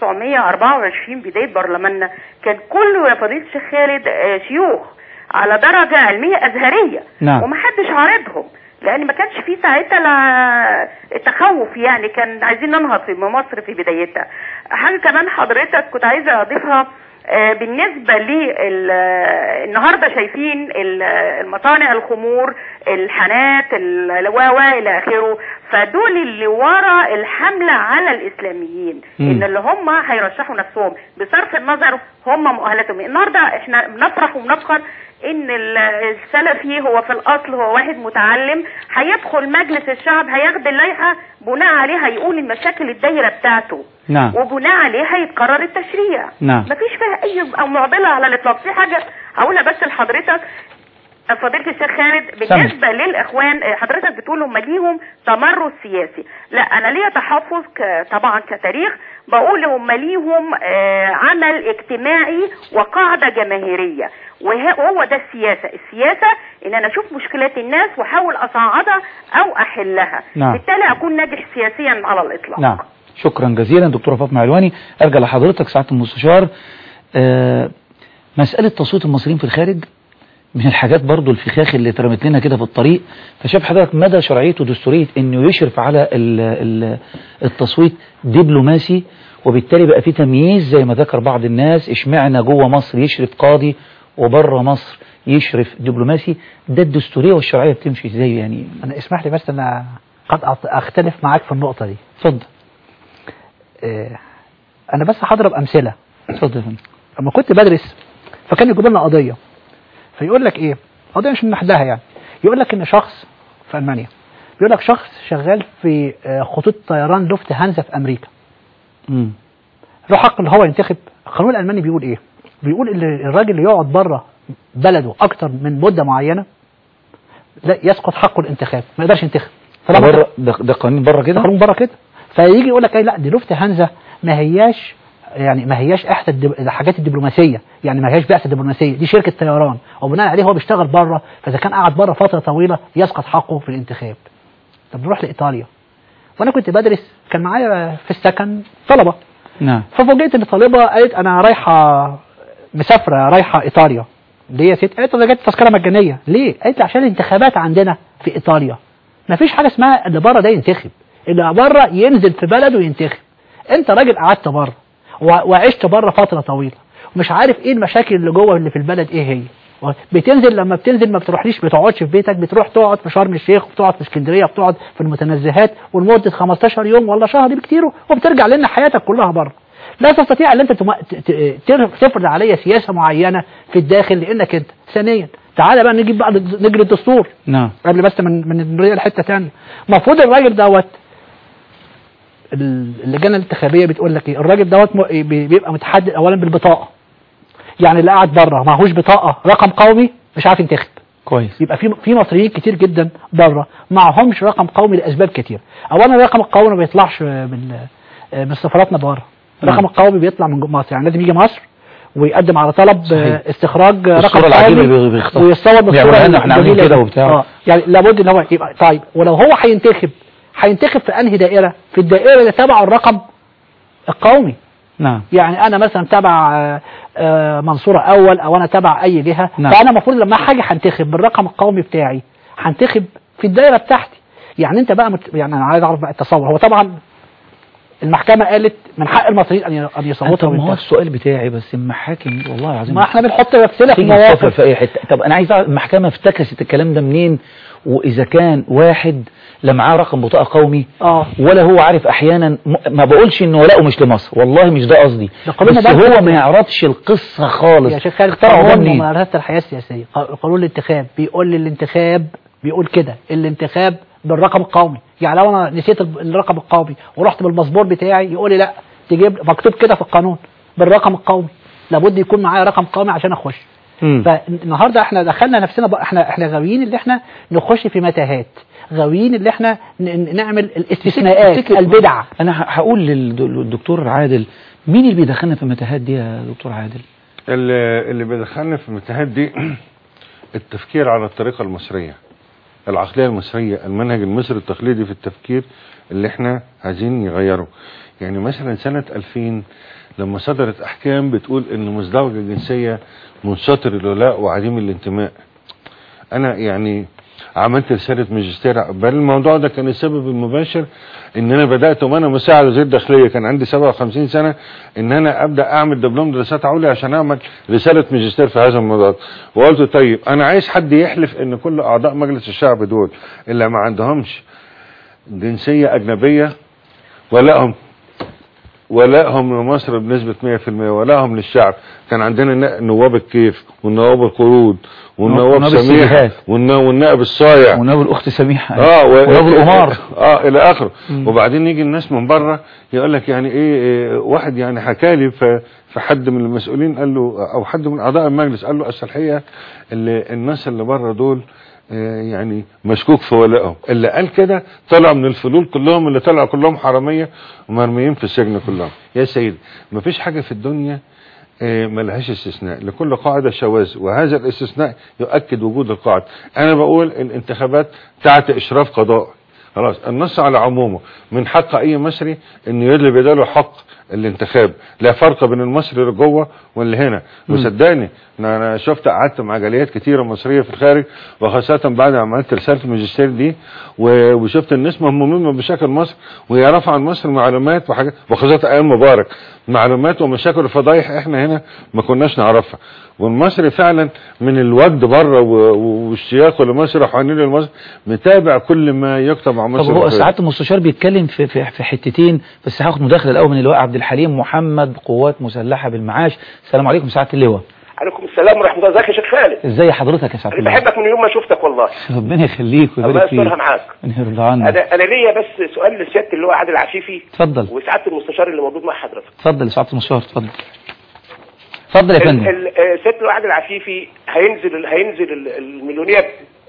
1924 بدايه برلماننا كان كله يا فضيله الشيخ خالد آه، شيوخ على درجه علميه ازهريه نعم. ومحدش عارضهم لان ما كانش في ساعتها لا تخوف يعني كان عايزين ننهض في مصر في بدايتها حاجه كمان حضرتك كنت عايزه اضيفها آه، بالنسبه لل آه، النهارده شايفين ال- آه، المصانع الخمور الحانات الواوا الى اخره فدول اللي ورا الحمله على الاسلاميين مم. ان اللي هم هيرشحوا نفسهم بصرف النظر هم مؤهلاتهم النهارده احنا بنفرح وبنفخر ان ال- السلفي هو في الاصل هو واحد متعلم هيدخل مجلس الشعب هياخد اللائحه بناء عليه هيقول المشاكل الدايره بتاعته نعم وبناء عليه هيتقرر التشريع نعم. مفيش فيها اي أو معضله على الاطلاق في حاجه هقولها بس لحضرتك فضيلة الشيخ خالد بالنسبة للإخوان آه، حضرتك بتقول هم ليهم تمرد سياسي لا أنا ليا تحفظ ك- طبعا كتاريخ بقول هم ليهم آه، عمل اجتماعي وقاعدة جماهيرية وه- وهو ده السياسة السياسة إن أنا أشوف مشكلات الناس وأحاول أصعدها أو أحلها نعم. بالتالي أكون ناجح سياسيا على الإطلاق نعم شكرا جزيلا دكتورة فاطمة علواني ارجع لحضرتك سعادة المستشار آه مسألة تصويت المصريين في الخارج من الحاجات برضو الفخاخ اللي اترمت لنا كده في الطريق فشاف حضرتك مدى شرعية ودستورية انه يشرف على ال ال التصويت دبلوماسي وبالتالي بقى في تمييز زي ما ذكر بعض الناس اشمعنا جوه مصر يشرف قاضي وبره مصر يشرف دبلوماسي ده الدستورية والشرعية بتمشي ازاي يعني انا اسمح لي بس انا قد أت- اختلف معاك في النقطه دي اتفضل آه، انا بس هضرب امثله اتفضل يا فندم لما كنت بدرس فكان يجيب لنا قضيه فيقول لك ايه قضيه مش من محدها يعني يقول لك ان شخص في المانيا يقول لك شخص شغال في آه، خطوط طيران لوفت هانزا في امريكا مم. له حق ان هو ينتخب القانون الالماني بيقول ايه بيقول ان الراجل اللي يقعد بره بلده اكتر من مده معينه لا يسقط حقه الانتخاب ما يقدرش ينتخب ده طالما بره ده, ده قانون بره ده كده قانون بره كده فيجي يقول لك ايه لا دي لوفت هانزا ما هياش يعني ما هياش احدى الدب... الحاجات الدبلوماسيه يعني ما هياش بعثه دبلوماسيه دي شركه طيران وبناء عليه هو بيشتغل بره فاذا كان قعد بره فتره طويله يسقط حقه في الانتخاب طب نروح لايطاليا وانا كنت بدرس كان معايا في السكن طلبه نعم ففوجئت ان طالبه قالت انا رايحه مسافره رايحه ايطاليا ليه يا ست قالت انا جت تذكره مجانيه ليه قالت لي عشان الانتخابات عندنا في ايطاليا ما فيش حاجه اسمها اللي بره ده ينتخب اللي بره ينزل في بلده وينتخب انت راجل قعدت بره و- وعشت بره فتره طويله ومش عارف ايه المشاكل اللي جوه اللي في البلد ايه هي بتنزل لما بتنزل ما بتروحليش بتقعدش في بيتك بتروح تقعد في شرم الشيخ وبتقعد في اسكندريه وبتقعد في المتنزهات ولمده 15 يوم ولا شهر بكتير وبترجع لنا حياتك كلها بره لا تستطيع ان انت تم- ت- ت- تر- تفرض عليا سياسه معينه في الداخل لانك انت ثانيا تعالى بقى نجيب بقى نجري الدستور نعم قبل بس من من نرجع لحته ثانيه المفروض الراجل دوت ال- اللجنه الانتخابيه بتقول لك ايه الراجل دوت م- بي- بيبقى متحدد اولا بالبطاقه يعني اللي قاعد بره معهوش بطاقه رقم قومي مش عارف ينتخب كويس يبقى في في مصريين كتير جدا بره معهمش رقم قومي لاسباب كتير اولا الرقم القومي ما بيطلعش من من سفاراتنا بره نعم. الرقم القومي بيطلع من مصر يعني لازم يجي مصر ويقدم على طلب صحيح. آه، استخراج رقم الصورة العجيبة قومي اللي بيختار. ويتصور بيعملوها بالصوره لنا احنا عاملين الجميلة كده دي. وبتاع. آه. يعني لابد ان هو يبقى طيب ولو هو هينتخب هينتخب في انهي دائره في الدائره اللي تبع الرقم القومي نعم يعني انا مثلا تبع آه، آه، منصوره اول او انا تبع اي جهه نعم. فانا المفروض لما حاجه هنتخب بالرقم القومي بتاعي هنتخب في الدايره بتاعتي يعني انت بقى مت... يعني انا عايز اعرف بقى التصور هو طبعا المحكمه قالت من حق المصريين ان ي- ان أنت يصوتوا ما هو وينتخبوا. السؤال بتاعي بس المحاكم والله العظيم ما احنا بنحط نفسنا في تيجي تصفر مواقف في اي حته طب انا عايز اعرف المحكمه افتكست الكلام ده منين واذا كان واحد لا معاه رقم بطاقه قومي اه ولا هو عارف احيانا م- ما بقولش ان ولاؤه مش لمصر والله مش ده قصدي ده قانون بس مبارك. هو ما يعرفش القصه خالص يا شيخ خالد اخترعوا ده قانون منين ممارسه الحياه السياسيه ق- قانون الانتخاب بيقول لي الانتخاب بيقول كده الانتخاب بالرقم القومي يعني لو انا نسيت ال- الرقم القومي ورحت بالباسبور بتاعي يقول لي لا تجيب مكتوب كده في القانون بالرقم القومي لابد يكون معايا رقم قومي عشان اخش مم. فالنهارده احنا دخلنا نفسنا بقى احنا احنا غاويين اللي احنا نخش في متاهات غاويين اللي احنا ن- ن- نعمل الاستثناءات تفتكر- البدع انا ه- هقول للد- للدكتور عادل مين اللي بيدخلنا في المتاهات دي يا دكتور عادل اللي, اللي بيدخلنا في المتاهات دي التفكير على الطريقة المصرية العقلية المصرية المنهج المصري التقليدي في التفكير اللي احنا عايزين نغيره يعني مثلا سنة 2000 لما صدرت احكام بتقول ان مزدوجة الجنسية منشطر الولاء وعديم الانتماء انا يعني عملت رسالة ماجستير بل الموضوع ده كان السبب المباشر ان انا بدأت وانا مساعد وزير داخلية كان عندي 57 سنة ان انا ابدأ اعمل دبلوم دراسات عليا عشان اعمل رسالة ماجستير في هذا الموضوع وقلت طيب انا عايز حد يحلف ان كل اعضاء مجلس الشعب دول اللي ما عندهمش جنسية اجنبية ولائهم ولائهم لمصر بنسبة 100% ولائهم للشعب كان عندنا ن- نواب الكيف والنواب القرود والنواب ونواب سميح السيدات. والنا- والنائب الصايع ونائب الاخت سميحه اه و... ونائب الامار اه الى اخره مم. وبعدين يجي الناس من بره يقول لك يعني ايه, إيه واحد يعني حكى لي ف... فحد من المسؤولين قال له او حد من اعضاء المجلس قال له اصل الحقيقه اللي الناس اللي بره دول آه، يعني مشكوك في ولائهم اللي قال كده طلع من الفلول كلهم اللي طلعوا كلهم حراميه ومرميين في السجن كلهم يا سيدي مفيش حاجه في الدنيا آه، ملهاش استثناء لكل قاعدة شواذ وهذا الاستثناء يؤكد وجود القاعدة انا بقول الانتخابات تحت اشراف قضائي خلاص النص على عمومه من حق اي مصري انه يدلي بداله حق الانتخاب لا فرق بين المصري اللي جوه واللي هنا وصدقني انا أنا شفت قعدت مع جاليات كتيره مصريه في الخارج وخاصه بعد ما عملت رساله الماجستير دي و- وشفت الناس مهمومين بمشاكل مصر ويعرفوا عن مصر معلومات وحاجات وخاصه ايام مبارك معلومات ومشاكل وفضايح احنا هنا ما كناش نعرفها والمصري فعلا من الود بره و- و- والشياق لمصر وحنين لمصر متابع كل ما يكتب عن طب مصر هو وخارج. ساعات المستشار بيتكلم في في في حتتين بس هاخد مداخله الاول من اللواء عبد الحليم محمد قوات مسلحه بالمعاش السلام عليكم سعاده اللواء عليكم السلام ورحمه الله ازيك يا شيخ خالد ازاي حضرتك يا سعاده انا اللواء بحبك من يوم ما شفتك والله ربنا يخليك الله ويبارك يسترها فيك معاك ربنا يرضى عنك انا انا ليا بس سؤال لسياده اللواء عادل عفيفي اتفضل وسعاده المستشار اللي موجود مع حضرتك اتفضل يا سعاده المستشار اتفضل اتفضل يا ال- فندم ال- آه، سياده اللواء عادل عفيفي هينزل ال- هينزل ال- المليونيه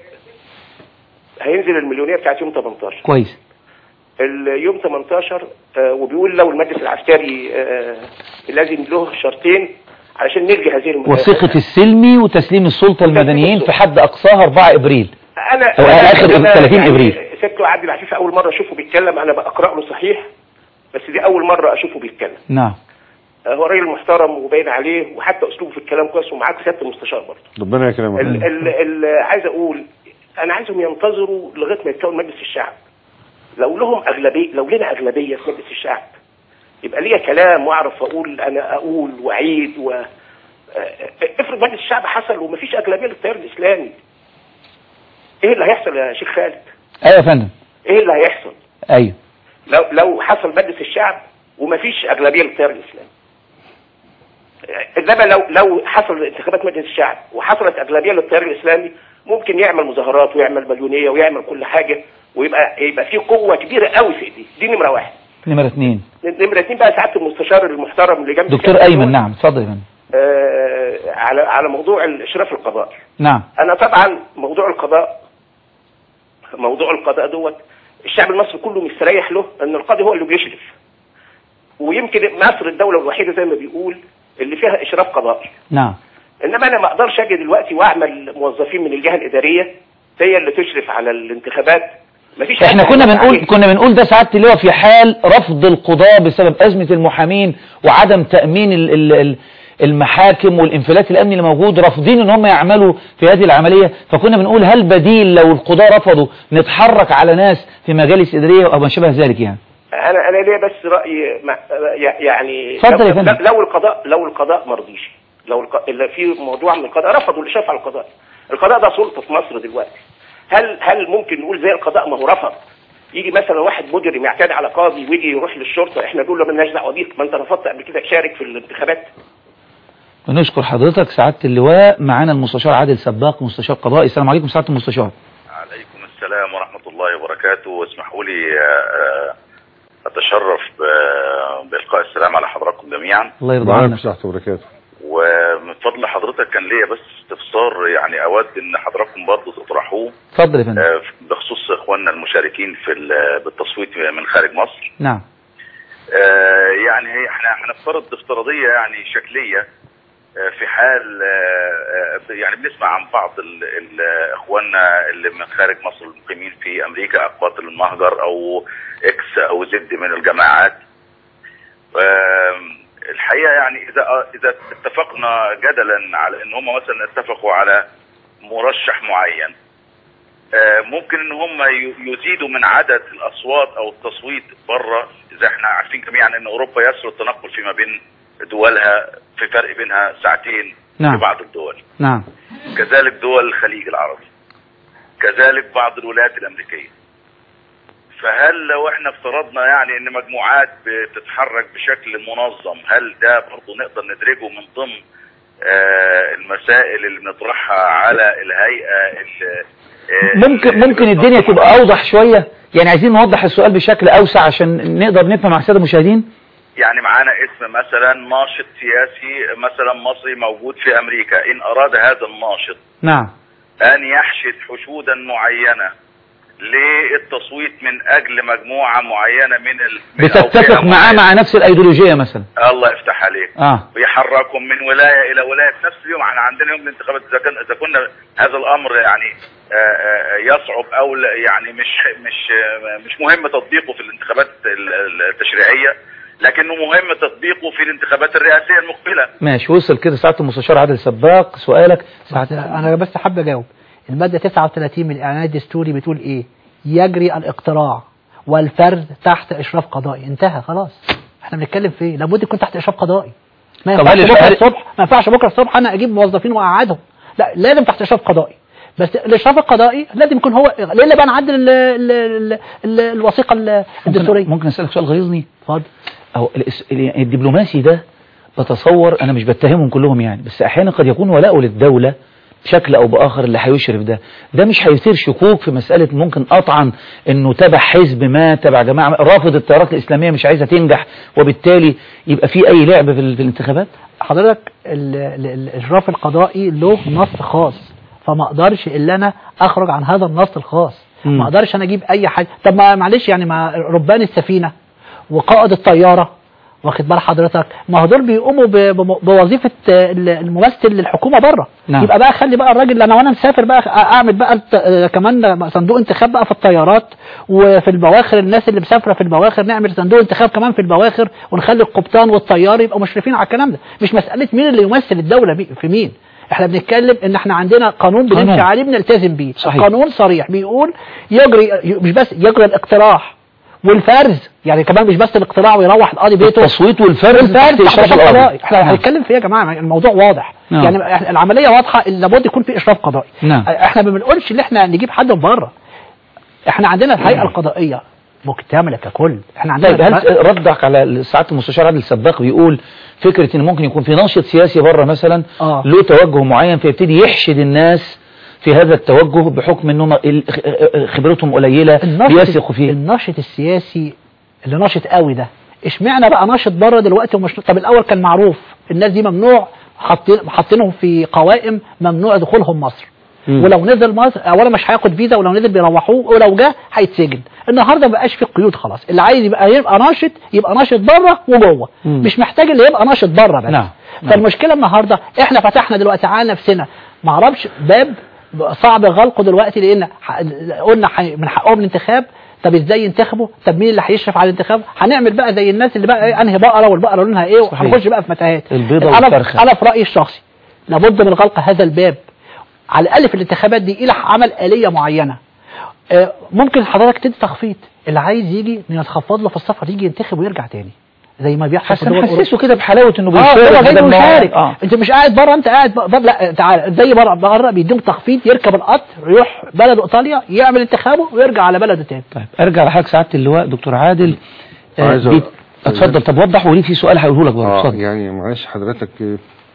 هينزل المليونيه بتاعت يوم 18 كويس اليوم 18 آه، وبيقول لو المجلس العسكري آه، لازم له شرطين علشان نلغي هذه الم... وثيقه السلمي وتسليم السلطه المدنيين في حد اقصاها 4 ابريل انا هو أنا- آخر أنا 30 يعني إبريل. سيادته عبد العفيف اول مره اشوفه بيتكلم انا بقرا له صحيح بس دي اول مره اشوفه بيتكلم نعم آه، هو راجل محترم وباين عليه وحتى اسلوبه في الكلام كويس ومعاك سياده المستشار برضه ربنا يكرمك ال ال ال عايز اقول انا عايزهم ينتظروا لغايه ما يتكون مجلس الشعب لو لهم اغلبيه لو لنا اغلبيه في مجلس الشعب يبقى ليا كلام واعرف اقول انا اقول واعيد و آه، افرض مجلس الشعب حصل ومفيش اغلبيه للتيار الاسلامي ايه اللي هيحصل يا شيخ خالد ايوه يا فندم ايه اللي هيحصل ايوه لو لو حصل مجلس الشعب ومفيش اغلبيه للتيار الاسلامي انما لو لو حصل انتخابات مجلس الشعب وحصلت اغلبيه للتيار الاسلامي ممكن يعمل مظاهرات ويعمل مليونيه ويعمل كل حاجه ويبقى يبقى في قوه كبيره قوي في ايديه دي نمره واحد نمره اثنين نمره اثنين بقى سعاده المستشار المحترم اللي جنب دكتور الكابتن ايمن دول، نعم اتفضل يا فندم آه على على موضوع الاشراف القضائي نعم انا طبعا موضوع القضاء موضوع القضاء دوت الشعب المصري كله مستريح له ان القاضي هو اللي بيشرف ويمكن مصر الدوله الوحيده زي ما بيقول اللي فيها اشراف قضائي نعم انما انا ما اقدرش اجي دلوقتي واعمل موظفين من الجهه الاداريه هي اللي تشرف على الانتخابات مفيش احنا حد كنا هيوافق بنقول عليه. كنا بنقول ده سعاده اللواء في حال رفض القضاء بسبب ازمه المحامين وعدم تامين ال- ال- ال- المحاكم والانفلات الامني اللي موجود رافضين ان هم يعملوا في هذه العمليه فكنا بنقول هل بديل لو القضاء رفضوا نتحرك على ناس في مجالس اداريه او ما شابه ذلك يعني انا انا ليا بس راي ما يعني اتفضل يا لو, فندم. لو القضاء لو القضاء ما رضيش لو الق... اللي في موضوع من القضاء رفضوا الاشراف على القضاء القضاء ده سلطه في مصر دلوقتي هل هل ممكن نقول زي القضاء ما هو رفض يجي مثلا واحد مجرم يعتدي على قاضي ويجي يروح للشرطه احنا نقول له مالناش دعوه بيك ما انت رفضت قبل كده تشارك في الانتخابات بنشكر حضرتك سعاده اللواء معانا المستشار عادل سباق مستشار قضائي السلام عليكم سعاده المستشار عليكم السلام ورحمة الله وبركاته واسمحوا لي آه، أتشرف ب- بإلقاء السلام على حضراتكم جميعا الله يرضى وعليكم عنك السلام وبركاته ومن فضل حضرتك كان ليا بس استفسار يعني أود إن حضراتكم برضه تطرحوه اتفضل يا فندم آه، بخصوص إخواننا المشاركين في ال- بالتصويت من خارج مصر نعم آه، يعني هي احنا هنفترض افتراضية يعني شكلية آه، في حال آه، آه، يعني بنسمع عن بعض ال- ال- اخواننا اللي من خارج مصر المقيمين في امريكا اقباط المهجر او اكس او زد من الجماعات آم، الحقيقه يعني اذا اذا اتفقنا جدلا على ان هم مثلا اتفقوا على مرشح معين آه، ممكن ان هم ي- يزيدوا من عدد الاصوات او التصويت بره اذا احنا عارفين جميعا ان اوروبا يسر التنقل فيما بين دولها في فرق بينها ساعتين نعم. في بعض الدول نعم كذلك دول الخليج العربي كذلك بعض الولايات الامريكيه فهل لو احنا افترضنا يعني ان مجموعات بتتحرك بشكل منظم هل ده برضه نقدر ندرجه من ضمن آه المسائل اللي بنطرحها على الهيئه ال- آه، ممكن اللي ممكن الدنيا بتنظم تبقى اوضح شويه يعني عايزين نوضح السؤال بشكل اوسع عشان نقدر نفهم مع الساده المشاهدين يعني معانا اسم مثلا ناشط سياسي مثلا مصري موجود في امريكا ان اراد هذا الناشط نعم ان يحشد حشودا معينه للتصويت من اجل مجموعه معينه من ال... من أو بتتفق فئة معاه معينة. مع نفس الايديولوجيه مثلا الله يفتح عليك اه بيحركهم من ولايه الى ولايه في نفس اليوم احنا عندنا يوم الانتخابات اذا كان اذا كنا هذا الامر يعني آه، آه، يصعب او لا- يعني مش مش آه، مش مهم تطبيقه في الانتخابات ال- ال- التشريعيه لكنه مهم تطبيقه في الانتخابات الرئاسيه المقبله ماشي وصل كده سعاده المستشار عادل سباق سؤالك بس سعاده انا بس حابب اجاوب الماده 39 من الاعلان الدستوري بتقول ايه يجري الاقتراع والفرد تحت اشراف قضائي انتهى خلاص احنا بنتكلم في ايه لابد يكون تحت اشراف قضائي ما طب ينفعش هل بكره هل- الصبح ما ينفعش بكره الصبح انا اجيب موظفين واقعدهم لا لازم تحت اشراف قضائي بس الاشراف القضائي لازم يكون هو ليه اللي بقى نعدل ال- ال- ال- ال- الوثيقه ال- الدستوريه ممكن, ممكن اسالك سؤال غيظني اتفضل او الاس- ال- الدبلوماسي ده بتصور انا مش بتهمهم كلهم يعني بس احيانا قد يكون ولاؤه للدوله بشكل او باخر اللي هيشرف ده ده مش هيثير شكوك في مساله ممكن قطعا انه تبع حزب ما تبع جماعه ما، رافض التيارات الاسلاميه مش عايزه تنجح وبالتالي يبقى في اي لعب في, ال- في الانتخابات حضرتك ال- ال- ال- الاشراف القضائي له نص خاص فما اقدرش الا انا اخرج عن هذا النص الخاص مم. ما اقدرش انا اجيب اي حاجه طب ما معلش يعني ما ربان السفينه وقائد الطياره واخد بال حضرتك ما هو دول بيقوموا ب- بم- بوظيفه ال- الممثل للحكومه بره نعم. يبقى بقى خلي بقى الراجل انا وانا مسافر بقى اعمل بقى الت- كمان صندوق انتخاب بقى في الطيارات وفي البواخر الناس اللي مسافره في البواخر نعمل صندوق انتخاب كمان في البواخر ونخلي القبطان والطيار يبقوا مشرفين على الكلام ده مش مساله مين اللي يمثل الدوله بي- في مين احنا بنتكلم ان احنا عندنا قانون قانون. بنمشي عليه بنلتزم بيه صحيح. قانون صريح بيقول يجري مش بس يجري الاقتراح والفرز يعني كمان مش بس الاقتراع ويروح القاضي بيته التصويت والفرز تحت والفرز تحت اشراف اشراف القاضي قضائي احنا نعم. هنتكلم في ايه يا جماعه الموضوع واضح نعم. يعني إحنا العمليه واضحه لابد يكون في اشراف قضائي نعم. احنا ما بنقولش ان احنا نجيب حد من بره احنا عندنا الهيئه القضائيه مكتمله ككل احنا عندنا طيب هل ردك على سعاده المستشار عادل السباق بيقول فكره ان ممكن يكون في ناشط سياسي بره مثلا آه. له توجه معين فيبتدي يحشد الناس في هذا التوجه بحكم انهم ال- خبرتهم قليله بيثقوا فيه الناشط السياسي اللي ناشط قوي ده اشمعنى بقى ناشط بره دلوقتي ومش طب الاول كان معروف الناس دي ممنوع حاطين حاطينهم في قوائم ممنوع دخولهم مصر مم. ولو نزل مصر اولا مش هياخد فيزا ولو نزل بيروحوه ولو جه هيتسجن النهارده ما بقاش في قيود خلاص اللي عايز يبقى يبقى ناشط يبقى ناشط بره وجوه مم. مش محتاج اللي يبقى ناشط بره بس نعم. نعم. فالمشكله النهارده احنا فتحنا دلوقتي على نفسنا ما اعرفش باب صعب غلقه دلوقتي لان ح- قلنا ح- من حقهم الانتخاب طب ازاي ينتخبوا طب مين اللي هيشرف على الانتخاب هنعمل بقى زي الناس اللي بقى إيه، انهي بقره والبقره لونها ايه صحيح. وهنخش بقى في متاهات البيضة انا والفرخة. انا في رايي الشخصي لابد من غلق هذا الباب على الاقل في الانتخابات دي الى عمل اليه معينه آه، ممكن حضرتك تدي تخفيض اللي عايز يجي نتخفض له في السفر يجي ينتخب ويرجع تاني زي ما بيحصل في حسن دول أوروبا. حسسه كده بحلاوه انه اه بيشارك هو جاي بدل ما هو- مشارك اه انت مش قاعد بره انت قاعد بره لا تعالى زي بره بره بيديهم تخفيض يركب القطر يروح بلده ايطاليا يعمل انتخابه ويرجع على بلده تاني طيب ارجع لحضرتك سعاده اللواء دكتور عادل آه عايز أ- بيت- اتفضل طب وضح وليه في سؤال هقوله لك برضه اه اتفضل يعني معلش حضرتك آه،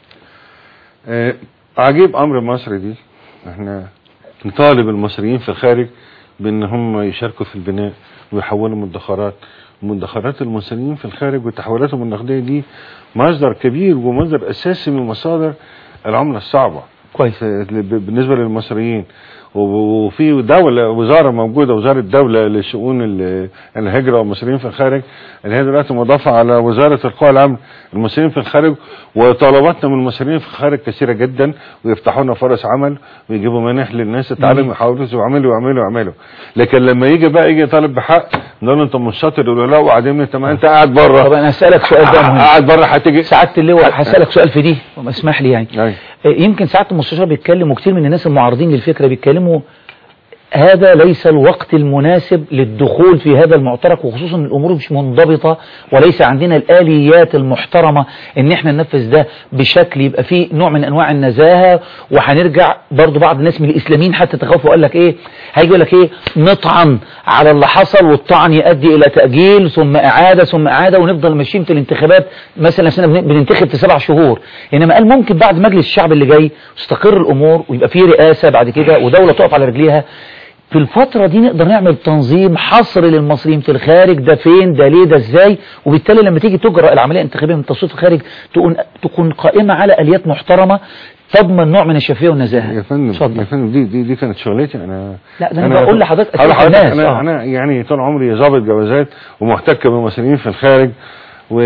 آه، عجيب امر مصر دي احنا نطالب المصريين في الخارج بان هم يشاركوا في البناء ويحولوا مدخرات مدخرات المصريين في الخارج وتحولاتهم النقديه دي مصدر كبير ومصدر اساسي من مصادر العمله الصعبه كويس في- ب- بالنسبه للمصريين و- وفي دولة وزارة موجودة وزارة دولة لشؤون ال- الهجرة والمصريين في الخارج اللي هي دلوقتي مضافة على وزارة القوى العامة المصريين في الخارج وطلباتنا من المصريين في الخارج كثيرة جدا ويفتحوا لنا فرص عمل ويجيبوا منح للناس تتعلم ويحاولوا ويعملوا ويعملوا ويعملوا لكن لما يجي بقى يجي طالب بحق نقول له انت مش شاطر يقول له لا وبعدين انت ما انت قاعد طب بره انا هسالك سؤال بقى مهم قاعد بره هتيجي سعاده اللواء هسالك سؤال في دي اسمح لي يعني أيوة. آه، يمكن ساعات المستشار بيتكلم وكتير من الناس المعارضين للفكره بيتكلموا هذا ليس الوقت المناسب للدخول في هذا المعترك وخصوصا إن الامور مش منضبطه وليس عندنا الاليات المحترمه ان احنا ننفذ ده بشكل يبقى فيه نوع من انواع النزاهه وهنرجع برضو بعض الناس من الاسلاميين حتى تخافوا وقال لك ايه هيجي يقول لك ايه نطعن على اللي حصل والطعن يؤدي الى تاجيل ثم اعاده ثم اعاده ونفضل ماشيين في الانتخابات مثلا سنه بن- بننتخب في سبع شهور انما قال ممكن بعد مجلس الشعب اللي جاي تستقر الامور ويبقى فيه رئاسه بعد كده ودوله تقف على رجليها في الفترة دي نقدر نعمل تنظيم حصر للمصريين في الخارج ده فين ده ليه ده ازاي وبالتالي لما تيجي تجرى العملية الانتخابية من التصويت في الخارج تكون تكون قائمة على اليات محترمة تضمن نوع من الشفافية والنزاهة يا فندم اتفضل. يا فندم دي دي دي كانت شغلتي انا لا، ده أنا بقول لحضرتك أسئلة هقول لحضرتك الناس، انا آه. انا يعني طول عمري ضابط جوازات ومحتك بالمصريين في الخارج و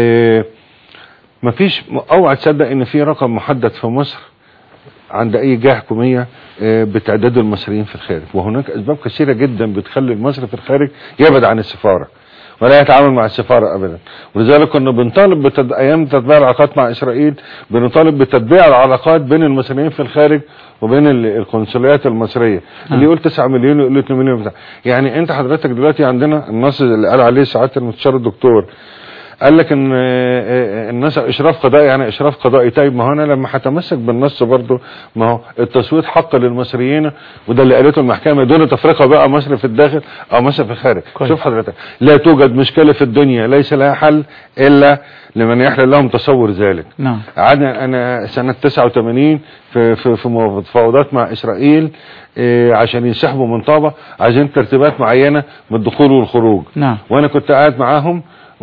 مفيش اوعى تصدق ان في رقم محدد في مصر عند اي جهه حكوميه آه، بتعداد المصريين في الخارج وهناك اسباب كثيره جدا بتخلي المصري في الخارج يبعد عن السفاره ولا يتعامل مع السفاره ابدا ولذلك كنا بنطالب بتد... ايام تطبيع العلاقات مع اسرائيل بنطالب بتتبيع العلاقات بين المصريين في الخارج وبين ال- القنصليات المصريه اللي يقول 9 مليون ويقول 2 مليون بتاع يعني انت حضرتك دلوقتي عندنا النص اللي قال عليه سعاده المستشار الدكتور قال لك ان آه، آه، الناس اشراف قضائي يعني اشراف قضائي طيب ما هو انا لما هتمسك بالنص برضه ما هو التصويت حق للمصريين وده اللي قالته المحكمه دون تفرقه بقى مصر في الداخل او مصر في الخارج كويس. شوف حضرتك لا توجد مشكله في الدنيا ليس لها حل الا لمن يحل لهم تصور ذلك نعم قعدنا انا سنه 89 في في في مفاوضات مع اسرائيل إيه، عشان ينسحبوا من طابه عايزين ترتيبات معينه بالدخول والخروج نعم وانا كنت قاعد معاهم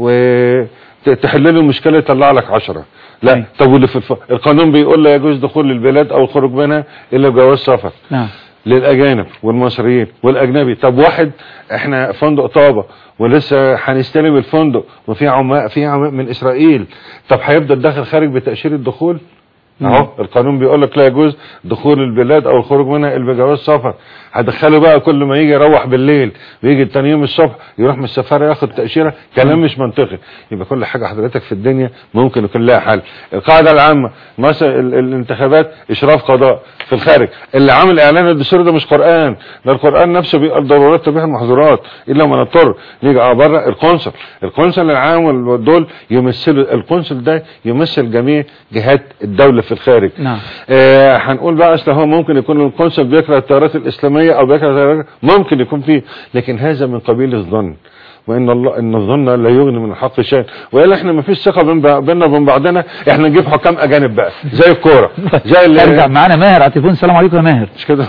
وتحل له المشكله يطلع لك 10 لا أي. طب واللي في الف... القانون بيقول لا يجوز دخول البلاد او الخروج منها الا بجواز سفر نعم للاجانب والمصريين والاجنبي طب واحد احنا فندق طابه ولسه هنستلم الفندق وفي عماء في عماء من اسرائيل طب هيفضل داخل خارج بتاشيره الدخول اهو القانون بيقول لك لا يجوز دخول البلاد او الخروج منها الا بجواز سفر هدخله بقى كل ما يجي يروح بالليل ويجي تاني يوم الصبح يروح من السفاره ياخد تاشيره كلام مش منطقي يبقى كل حاجه حضرتك في الدنيا ممكن يكون لها حل القاعده العامه مثلا ال- الانتخابات اشراف قضاء في الخارج اللي عامل اعلان الدستور ده مش قران ده القران نفسه بيقول ضرورات تبيح المحظورات الا من اضطر نيجي اه بره القنصل القنصل العام وال- دول يمثلوا القنصل ده يمثل جميع جهات الدوله في الخارج نعم. آه هنقول بقى اصل هو ممكن يكون القنصل بيكره التيارات الاسلاميه او بيكره التيارات ممكن يكون فيه لكن هذا من قبيل الظن وان الله ان الظن لا يغني من الحق شيئا والا احنا ما فيش ثقه بين بع- بيننا وبين بعضنا احنا نجيب حكام اجانب بقى زي الكوره زي اللي ارجع معانا ماهر على التليفون السلام عليكم يا ماهر مش كده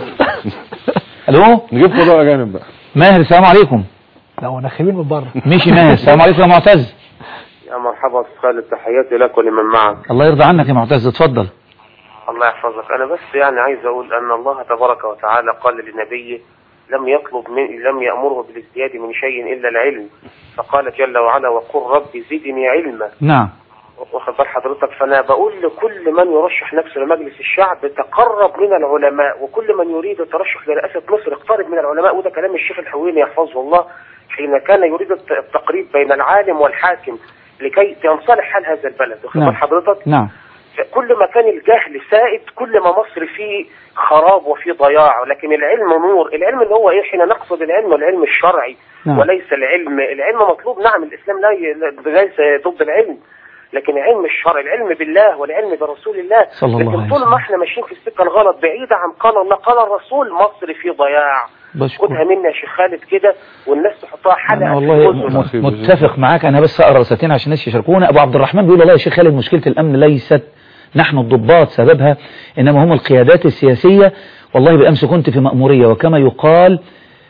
الو نجيب قضاء اجانب بقى ماهر السلام عليكم لا ونخبين من بره مشي ماهر السلام عليكم يا معتز يا مرحبا أستاذ خالد تحياتي لك ولمن معك الله يرضى عنك يا معتز اتفضل الله يحفظك أنا بس يعني عايز أقول أن الله تبارك وتعالى قال لنبيه لم يطلب من لم يأمره بالازدياد من شيء إلا العلم فقال جل وعلا وقل رب زدني علما نعم واخد بال حضرتك فانا بقول لكل من يرشح نفسه لمجلس الشعب تقرب من العلماء وكل من يريد الترشح لرئاسه مصر اقترب من العلماء وده كلام الشيخ الحويني يحفظه الله حين كان يريد الت- التقريب بين العالم والحاكم لكي ينصلح حال هذا البلد واخد نعم. بال حضرتك نعم كل ما كان الجهل سائد كل ما مصر فيه خراب وفيه ضياع لكن العلم نور العلم اللي هو ايه حين نقصد العلم العلم الشرعي نعم. وليس العلم العلم مطلوب نعم الاسلام لا ي- ليس ضد العلم لكن علم الشرع العلم بالله والعلم برسول الله صلى الله عليه لكن طول وسلم. ما احنا ماشيين في السكه الغلط بعيده عن قال الله قال الرسول مصر في ضياع بشكر خدها مني يا شيخ خالد كده والناس تحطها حلقه أنا في والله الأذن. م- متفق معاك أنا بس أقرأ رسالتين عشان الناس يشاركونا أبو عبد الرحمن بيقول والله يا شيخ خالد مشكلة الأمن ليست نحن الضباط سببها إنما هم القيادات السياسية والله بالأمس كنت في مأمورية وكما يقال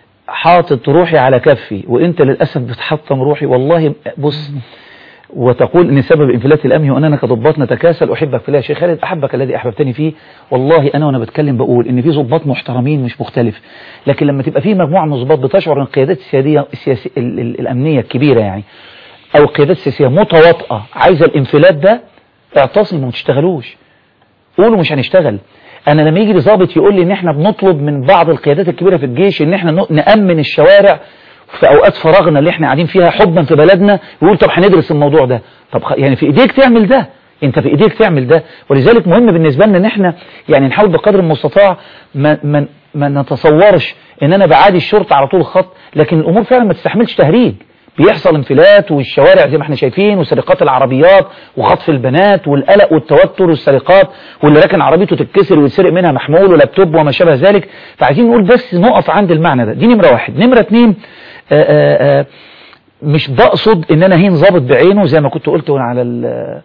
حاطط روحي على كفي وانت للأسف بتحطم روحي والله بص وتقول ان سبب انفلات الامن واننا كضباط نتكاسل احبك في الله يا شيخ خالد احبك الذي احببتني فيه والله انا وانا بتكلم بقول ان في ضباط محترمين مش مختلف لكن لما تبقى في مجموعه من الضباط بتشعر ان القيادات السياديه السياسي ال- ال- الامنيه الكبيره يعني او القيادات السياسيه متواطئه عايزه الانفلات ده اعتصموا ما تشتغلوش قولوا مش هنشتغل انا لما يجي لي ضابط يقول لي ان احنا بنطلب من بعض القيادات الكبيره في الجيش ان احنا ن- نامن الشوارع في اوقات فراغنا اللي احنا قاعدين فيها حبا في بلدنا يقول طب هندرس الموضوع ده طب خ- يعني في ايديك تعمل ده انت في ايديك تعمل ده ولذلك مهم بالنسبه لنا ان احنا يعني نحاول بقدر المستطاع ما ما ما نتصورش ان انا بعادي الشرطه على طول الخط لكن الامور فعلا ما تستحملش تهريج بيحصل انفلات والشوارع زي ما احنا شايفين وسرقات العربيات وخطف البنات والقلق والتوتر والسرقات واللي راكن عربيته تتكسر ويتسرق منها محمول ولابتوب وما شابه ذلك فعايزين نقول بس نقف عند المعنى ده دي نمرة واحد نمرة اتنين آآ آآ مش بقصد ان انا هين ظابط بعينه زي ما كنت قلت وانا على ال-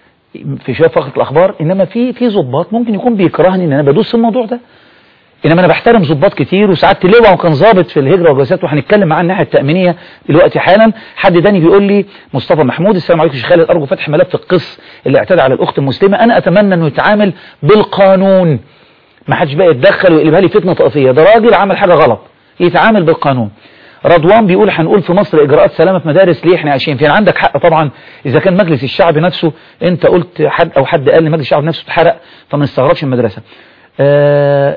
في شويه فقره الاخبار انما في في ظباط ممكن يكون بيكرهني ان انا بدوس في الموضوع ده انما انا بحترم ظباط كتير وساعات لواء وكان ظابط في الهجره والجوازات وهنتكلم معاه الناحيه التامينيه دلوقتي حالا حد تاني بيقول لي مصطفى محمود السلام عليكم يا شيخ خالد ارجو فتح ملف القس اللي اعتدى على الاخت المسلمه انا اتمنى انه يتعامل بالقانون ما حدش بقى يتدخل ويقلبها لي فتنه طائفيه ده راجل عمل حاجه غلط يتعامل بالقانون رضوان بيقول هنقول في مصر اجراءات سلامه في مدارس ليه احنا عايشين فين عندك حق طبعا اذا كان مجلس الشعب نفسه انت قلت حد او حد قال لمجلس الشعب نفسه اتحرق فما نستغربش المدرسه آه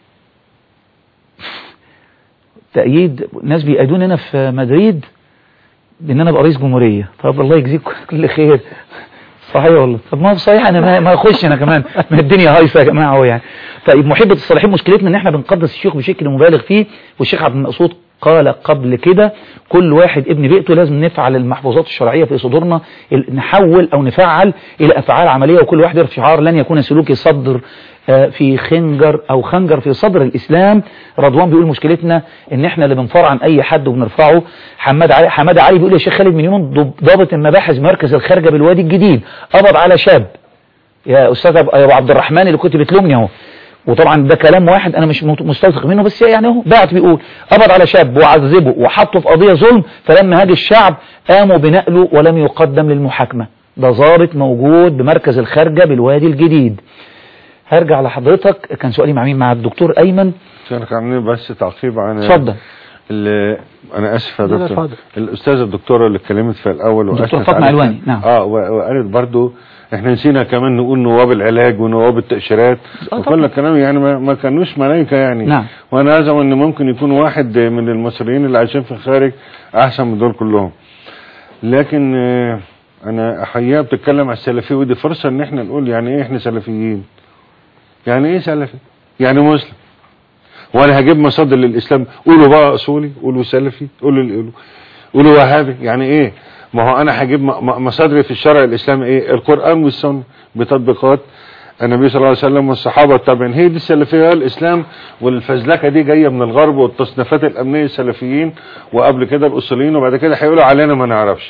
تأييد ناس بيأيدون هنا في مدريد بان انا ابقى رئيس جمهورية طب الله يجزيك كل خير صحيح والله طب ما هو صحيح انا ما- ما اخش انا كمان ما الدنيا هايصه يا جماعه اهو يعني طيب محبه الصالحين مشكلتنا ان احنا بنقدس الشيخ بشكل مبالغ فيه والشيخ عبد المقصود قال قبل كده كل واحد ابن بيئته لازم نفعل المحفوظات الشرعيه في صدورنا ال- نحول او نفعل الى افعال عمليه وكل واحد يرفع شعار لن يكون سلوكي صدر آه، في خنجر او خنجر في صدر الاسلام رضوان بيقول مشكلتنا ان احنا اللي بنفرعن اي حد وبنرفعه حماد علي حماد علي بيقول يا شيخ خالد من يوم ضب- ضابط المباحث مركز الخارجه بالوادي الجديد قبض على شاب يا استاذ أبو- يا ابو عبد الرحمن اللي كنت بتلومني اهو وطبعا ده كلام واحد انا مش مت- مستوثق منه بس يعني اهو بعت بيقول قبض على شاب وعذبه وحطه في قضيه ظلم فلما هاج الشعب قاموا بنقله ولم يقدم للمحاكمه ده ضابط موجود بمركز الخارجه بالوادي الجديد هرجع لحضرتك كان سؤالي مع مين مع الدكتور ايمن كان عاملين بس تعقيب عن اتفضل اللي انا اسف يا لا، لا، دكتور اتفضل. الاستاذه الدكتوره اللي اتكلمت في الاول الدكتورة وأثنت فاطمة على- علواني، نعم. اه و- وقالت برضو احنا نسينا كمان نقول نواب العلاج ونواب التاشيرات آه، وكل الكلام يعني ما, ما كانوش ملائكه يعني نعم. وانا ازعم ان ممكن يكون واحد من المصريين اللي عايشين في الخارج احسن من دول كلهم لكن آه، انا احييها بتتكلم على السلفيه ودي فرصه ان احنا نقول يعني ايه احنا سلفيين يعني ايه سلفي يعني مسلم وانا هجيب مصادر للاسلام قولوا بقى اصولي قولوا سلفي قولوا قولوا قولوا وهابي يعني ايه ما هو انا هجيب م- م- مصادري في الشرع الاسلامي ايه القران والسنه بتطبيقات النبي صلى الله عليه وسلم والصحابه التابعين هي دي السلفيه الاسلام والفزلكه دي جايه من الغرب والتصنيفات الامنيه السلفيين وقبل كده الاصوليين وبعد كده هيقولوا علينا ما نعرفش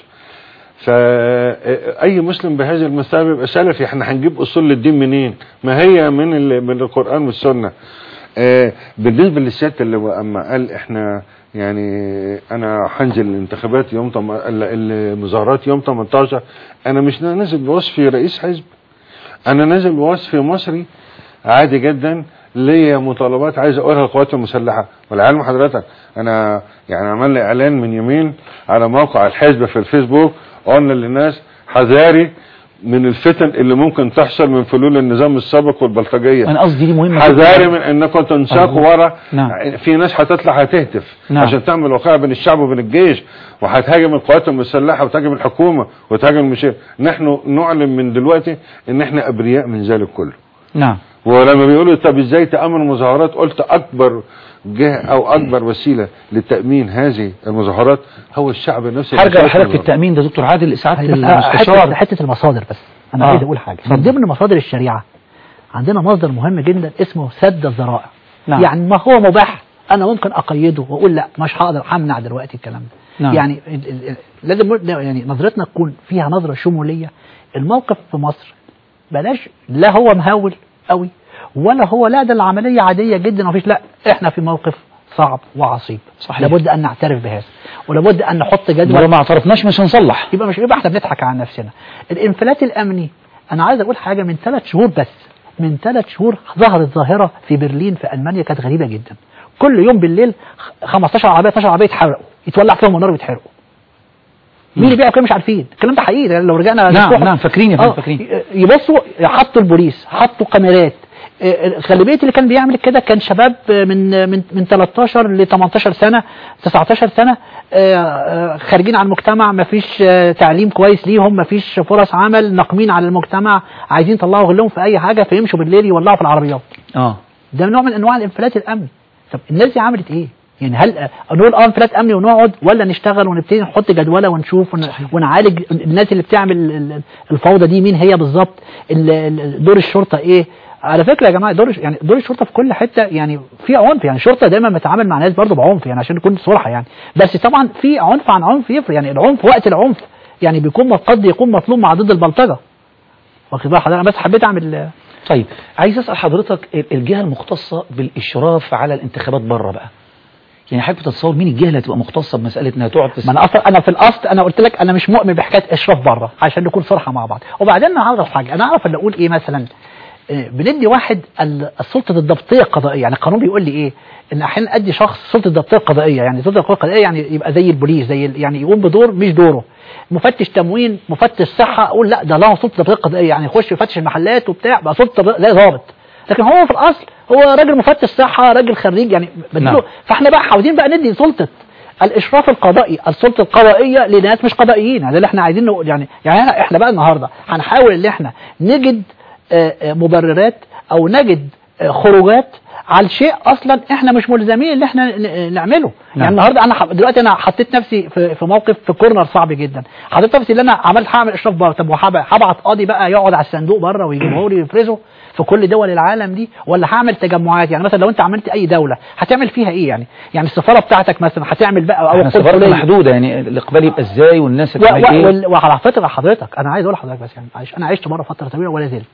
فأي مسلم بهذه المثابة يبقى سلفي احنا هنجيب أصول للدين منين ما هي من ال- من القرآن والسنة آه، بالنسبة للسيادة اللي هو أما قال احنا يعني أنا هنزل الانتخابات يوم طم... ال- المظاهرات يوم 18 أنا مش نازل بوصفي رئيس حزب أنا نازل بوصفي مصري عادي جدا ليا مطالبات عايز اقولها للقوات المسلحه والعلم حضرتك انا يعني عملنا اعلان من يومين على موقع الحزب في الفيسبوك قلنا للناس حذاري من الفتن اللي ممكن تحصل من فلول النظام السابق والبلطجيه انا قصدي دي مهمه حذاري جداً. من انكم تنساقوا أرجوك. ورا نعم. في ناس هتطلع هتهتف نعم. عشان تعمل وقائع بين الشعب وبين الجيش وهتهاجم القوات المسلحه وتهاجم الحكومه وتهاجم المشير نحن نعلن من دلوقتي ان احنا ابرياء من ذلك كله نعم ولما بيقولوا طب ازاي تامن المظاهرات قلت اكبر جهه او اكبر وسيله لتامين هذه المظاهرات هو الشعب نفسه هرجع اللي لحضرتك في يشارك التامين ده دكتور عادل ساعات بس حته المستشار حته المصادر بس انا آه. عايز اقول حاجه من ضمن مصادر الشريعه عندنا مصدر مهم جدا اسمه سد الذرائع نعم. يعني ما هو مباح انا ممكن اقيده واقول لا مش هقدر همنع دلوقتي الكلام ده نعم. يعني ال- ال- ال- لازم يعني نظرتنا تكون فيها نظره شموليه الموقف في مصر بلاش لا هو مهول قوي ولا هو لا ده العمليه عاديه جدا مفيش لا احنا في موقف صعب وعصيب صحيح. لابد ان نعترف بهذا ولابد ان نحط جدول ولو ما اعترفناش مش هنصلح يبقى مش يبقى احنا بنضحك على نفسنا الانفلات الامني انا عايز اقول حاجه من ثلاث شهور بس من ثلاث شهور ظهرت ظاهره في برلين في المانيا كانت غريبه جدا كل يوم بالليل خ- 15 عربيه 12 عربيه يتحرقوا يتولع فيهم النار ويتحرقوا مين اللي بيعمل كده مش عارفين الكلام ده حقيقي يعني لو رجعنا نعم، نفتح- نعم، فاكرين يا فندم، آه، فاكرين. ي- يبصوا حطوا البوليس حطوا كاميرات آه، غالبيه اللي كان بيعمل كده كان شباب آه، من من من 13 ل 18 سنه 19 سنه آه، آه، خارجين عن المجتمع ما فيش تعليم كويس ليهم ما فيش فرص عمل ناقمين على المجتمع عايزين يطلعوا غلهم في اي حاجه فيمشوا بالليل يولعوا في العربيات اه ده نوع من انواع الانفلات الامني طب الناس دي عملت ايه يعني هل آه، نقول اه انفلات امني ونقعد ولا نشتغل ونبتدي نحط جدوله ونشوف ون... ونعالج الناس اللي بتعمل ال- ال- الفوضى دي مين هي بالظبط ال- ال- دور الشرطه ايه على فكره يا جماعه دور يعني دور الشرطه في كل حته يعني في عنف يعني الشرطه دايما بتتعامل مع ناس برضه بعنف يعني عشان نكون صراحه يعني بس طبعا في عنف عن عنف يفرق يعني العنف وقت العنف يعني بيكون قد يكون مطلوب مع ضد البلطجه واخد بال حضرتك انا بس حبيت اعمل طيب عايز اسال حضرتك ال- الجهه المختصه بالاشراف على الانتخابات بره بقى يعني حضرتك بتتصور مين الجهه اللي هتبقى مختصه بمساله انها تقعد ما انا اصلا انا في الاصل انا قلت لك انا مش مؤمن بحكايه اشراف بره عشان نكون صراحه مع بعض وبعدين انا اعرف حاجه انا اعرف اللي اقول ايه مثلا آه، بندي واحد ال- السلطه الضبطيه القضائيه يعني القانون بيقول لي ايه ان احيانا ادي شخص سلطه الضبطيه القضائيه يعني سلطه الضبطيه القضائيه يعني يبقى زي البوليس زي ال- يعني يقوم بدور مش دوره مفتش تموين مفتش صحه اقول لا ده له سلطه ضبطيه قضائيه يعني يخش يفتش المحلات وبتاع بقى سلطه ضبطية- زي ضابط لكن هو في الاصل هو راجل مفتش صحه راجل خريج يعني بديله نعم. فاحنا بقى عاوزين بقى ندي سلطه الاشراف القضائي السلطه القضائيه لناس مش قضائيين هذا اللي احنا عايزين نقول يعني يعني احنا- احنا بقى النهارده هنحاول ان احنا نجد آه، آه، مبررات او نجد آه، خروجات على شيء اصلا احنا مش ملزمين ان احنا ن- نعمله نعم. يعني النهارده انا ح- دلوقتي انا حطيت نفسي في في موقف في كورنر صعب جدا حطيت نفسي ان انا عملت هعمل اشراف بره طب وهب- هبعت قاضي بقى يقعد على الصندوق بره ويجيبه لي ويفرزه في كل دول العالم دي ولا هعمل تجمعات يعني مثلا لو انت عملت اي دوله هتعمل فيها ايه يعني يعني السفاره بتاعتك مثلا هتعمل بقى او احنا سفارتنا القنصلية. محدوده يعني الاقبال يبقى ازاي والناس و- هتعمل و- ايه وال- وعلى فكره حضرتك انا عايز اقول لحضرتك بس يعني معلش انا عشت بره فتره طويله ولا زلت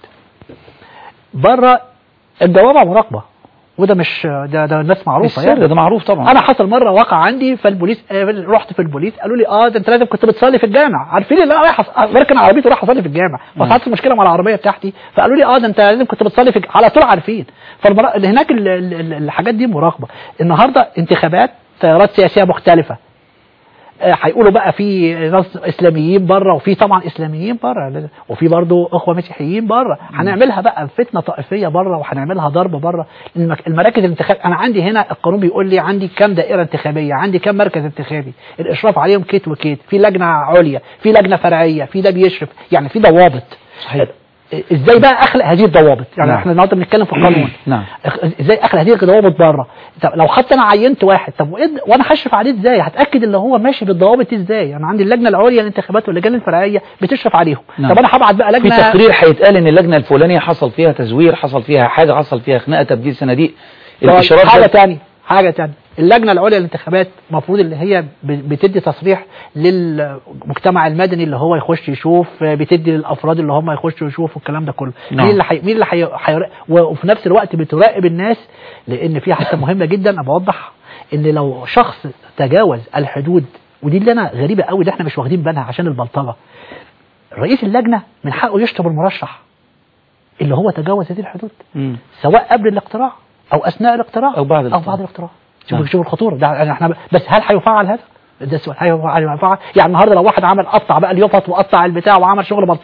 بره الجوامع مراقبه وده مش ده ده الناس معروفه السر ده معروف طبعا انا حصل مره واقع عندي فالبوليس آه، رحت في البوليس قالوا لي اه ده انت لازم كنت بتصلي في الجامع عارفين ان انا رايح أص- بركن عربيتي ورايح اصلي في الجامع فحصلت مشكله مع العربيه بتاعتي فقالوا لي اه ده انت لازم كنت بتصلي في الج- على طول عارفين فالمرا... اللي هناك ال... ال... ال- الحاجات دي مراقبه النهارده انتخابات تيارات سياسيه مختلفه آه، هيقولوا بقى في ناس اسلاميين بره وفي طبعا اسلاميين بره وفي برضه اخوه مسيحيين بره هنعملها بقى فتنه طائفيه بره وهنعملها ضرب بره المك- المراكز الانتخاب انا عندي هنا القانون بيقول لي عندي كام دائره انتخابيه عندي كام مركز انتخابي الاشراف عليهم كيت وكيت في لجنه عليا في لجنه فرعيه في ده بيشرف يعني في ضوابط صحيح. ازاي بقى اخلق هذه الضوابط يعني نعم. احنا النهارده بنتكلم في القانون نعم. إخ- ازاي اخلق هذه الضوابط بره طب لو حتى انا عينت واحد طب وإيه وانا هشرف عليه ازاي هتاكد ان هو ماشي بالضوابط دي ازاي انا عندي اللجنه العليا للانتخابات واللجان الفرعيه بتشرف عليهم نعم. طب انا هبعت بقى في لجنه تقرير هيتقال ان اللجنه الفلانيه حصل فيها تزوير حصل فيها حاجه حصل فيها خناقه تبديل صناديق الاشارات حاجه ده- تاني حاجه تاني اللجنه العليا للانتخابات المفروض اللي هي ب- بتدي تصريح للمجتمع المدني اللي هو يخش يشوف بتدي للافراد اللي هم يخشوا يشوفوا الكلام ده كله نعم. مين اللي حي... مين اللي حي... حي... وفي نفس الوقت بتراقب الناس لان في حته مهمه جدا انا بوضح ان لو شخص تجاوز الحدود ودي اللي انا غريبه قوي اللي احنا مش واخدين بالها عشان البلطجه رئيس اللجنه من حقه يشطب المرشح اللي هو تجاوز هذه الحدود مم. سواء قبل الاقتراع او اثناء الاقتراع أو بعد او الاقتراع. بعد الاقتراع نعم. شوف شوف الخطوره ده يعني احنا بس هل هيفعل هذا؟ ده السؤال هيفعل هيفعل يعني النهارده لو واحد عمل قطع بقى اليفط وقطع البتاع وعمل شغل بلطجه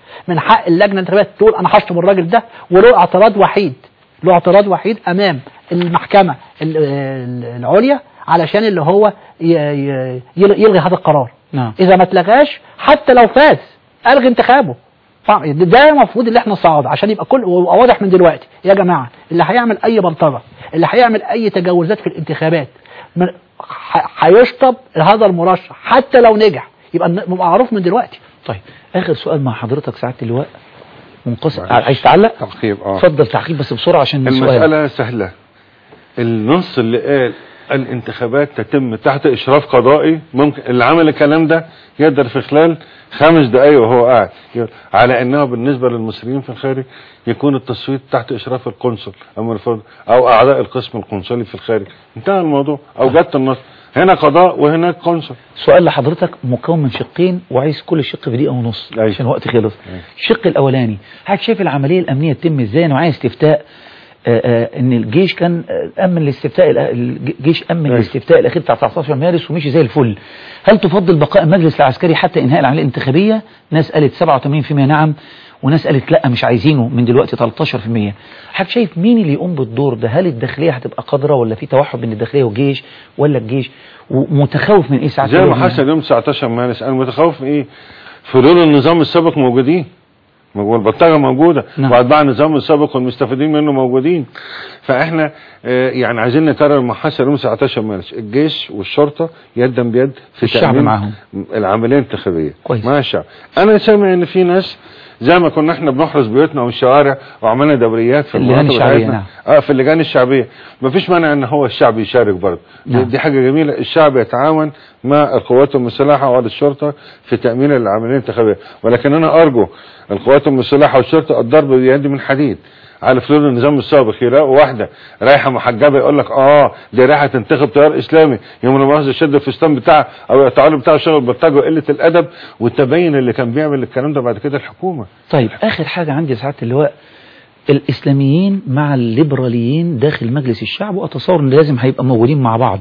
من حق اللجنه الانتخابيه تقول انا هشطب الراجل ده وله اعتراض وحيد له اعتراض وحيد امام المحكمه ال- ال- العليا علشان اللي هو ي- ي- يلغي هذا القرار نعم اذا ما اتلغاش حتى لو فاز الغي انتخابه طبعا ده المفروض اللي احنا نصعد عشان يبقى كل ويبقى واضح من دلوقتي يا جماعه اللي هيعمل اي بلطجه اللي هيعمل اي تجاوزات في الانتخابات من- ح- هيشطب هذا المرشح حتى لو نجح يبقى ن- يبقى معروف من دلوقتي طيب اخر سؤال مع حضرتك سعاده اللواء منقسم معلش. عايز تعلق تعقيب اه اتفضل تعقيب بس بسرعه عشان السؤال المسألة سهلة النص اللي قال الانتخابات تتم تحت إشراف قضائي ممكن اللي عمل الكلام ده يقدر في خلال خمس دقايق وهو قاعد يقول على أنه بالنسبة للمصريين في الخارج يكون التصويت تحت إشراف القنصل أو المفروض أو أعضاء القسم القنصلي في الخارج انتهى الموضوع أوجدت النص هنا قضاء وهناك قنصل سؤال لحضرتك مكون من شقين وعايز كل شق في دقيقه ونص أيوة. عشان وقت خلص أيوة. الشق الاولاني حضرتك شايف العمليه الامنيه تتم ازاي انا معايا استفتاء آه، آه، ان الجيش كان آه، امن الاستفتاء الأ- الجيش امن أيوة. الاستفتاء الاخير بتاع 19 مارس ومشي زي الفل هل تفضل بقاء المجلس العسكري حتى انهاء العمليه الانتخابيه ناس قالت 87% نعم وناس قالت لا مش عايزينه من دلوقتي 13% حضرتك شايف مين اللي يقوم بالدور ده هل الداخليه هتبقى قادره ولا في توحد بين الداخليه والجيش ولا الجيش ومتخوف من ايه ساعات زي ما الوزن؟ حصل يوم 19 مارس أنا متخوف من إيه فلول النظام السابق موجودين والبطاقة موجودة نعم. وأتباع النظام السابق والمستفيدين منه موجودين فإحنا آه، يعني عايزين نكرر ما حصل يوم 19 مارس الجيش والشرطة يدا بيد في الشعب تأمين معاهم. العملية الانتخابية كويس. مع الشعب أنا سامع إن في ناس زي ما كنا احنا بنحرس بيوتنا والشوارع وعملنا دوريات في اللجان المناطق الشعبية، بتاعتنا. نعم. اه في اللجان الشعبيه مفيش مانع ان هو الشعب يشارك برضه دي, نعم. دي حاجه جميله الشعب يتعاون مع القوات المسلحه والشرطه في تامين العمليه الانتخابيه ولكن انا ارجو القوات المسلحه والشرطه الضرب بيد من حديد على فلول النظام السابق يلاقوا واحده رايحه محجبه يقول لك اه دي رايحه تنتخب تيار اسلامي يوم لما مؤاخذه يشد الفستان بتاعها او يقطعوا له بتاع شغل البلطجه وقله الادب والتبين اللي كان بيعمل الكلام ده بعد كده الحكومه طيب اخر حاجة عندي يا سعادة اللواء الاسلاميين مع الليبراليين داخل مجلس الشعب واتصور ان لازم هيبقى موجودين مع بعض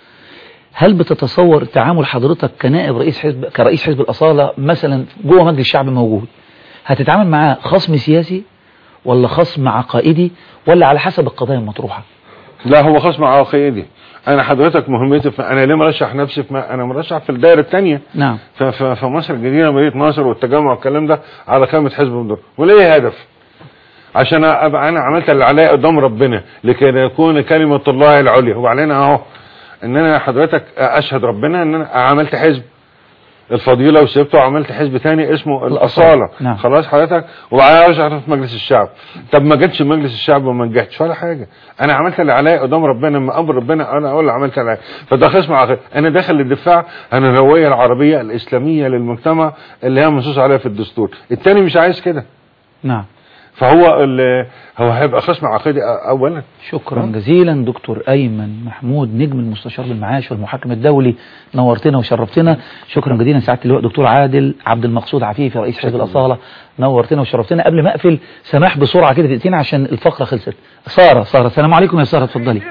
هل بتتصور تعامل حضرتك كنائب رئيس حزب كرئيس حزب الاصالة مثلا جوه مجلس الشعب موجود هتتعامل معاه خصم سياسي ولا خصم عقائدي ولا على حسب القضايا المطروحة لا هو خصم عقائدي انا حضرتك مهمتي في انا ليه مرشح نفسي في ما انا مرشح في الدائره الثانيه نعم في مصر الجديده مدينه نصر والتجمع والكلام ده على قائمه حزب الدور وليه هدف عشان ابقى انا عملت اللي عليا قدام ربنا لكي يكون كلمه الله العليا وبعدين اهو ان انا حضرتك اشهد ربنا ان انا عملت حزب الفضيله وسبته وعملت حزب تاني اسمه الاصاله نعم. خلاص حضرتك وبعدين ارجع في مجلس الشعب طب ما جتش مجلس الشعب وما نجحتش ولا حاجه انا عملت اللي عليا قدام ربنا لما امر ربنا انا اقول اللي عملت اللي عليا فده خصم عقيدي انا داخل للدفاع عن الهويه العربيه الاسلاميه للمجتمع اللي هي منصوص عليها في الدستور التاني مش عايز كده نعم فهو ال- هو هيبقى خصم عقيدي أ- اولا شكرا جزيلا دكتور أيمن محمود نجم المستشار بالمعاش والمحكم الدولي نورتنا وشرفتنا شكرا جزيلا سعادة اللواء دكتور عادل عبد المقصود عفيفي رئيس حزب الأصالة نورتنا وشرفتنا قبل ما أقفل سماح بسرعة كده دقيقتين عشان الفقرة خلصت سارة سارة السلام عليكم يا سارة اتفضلي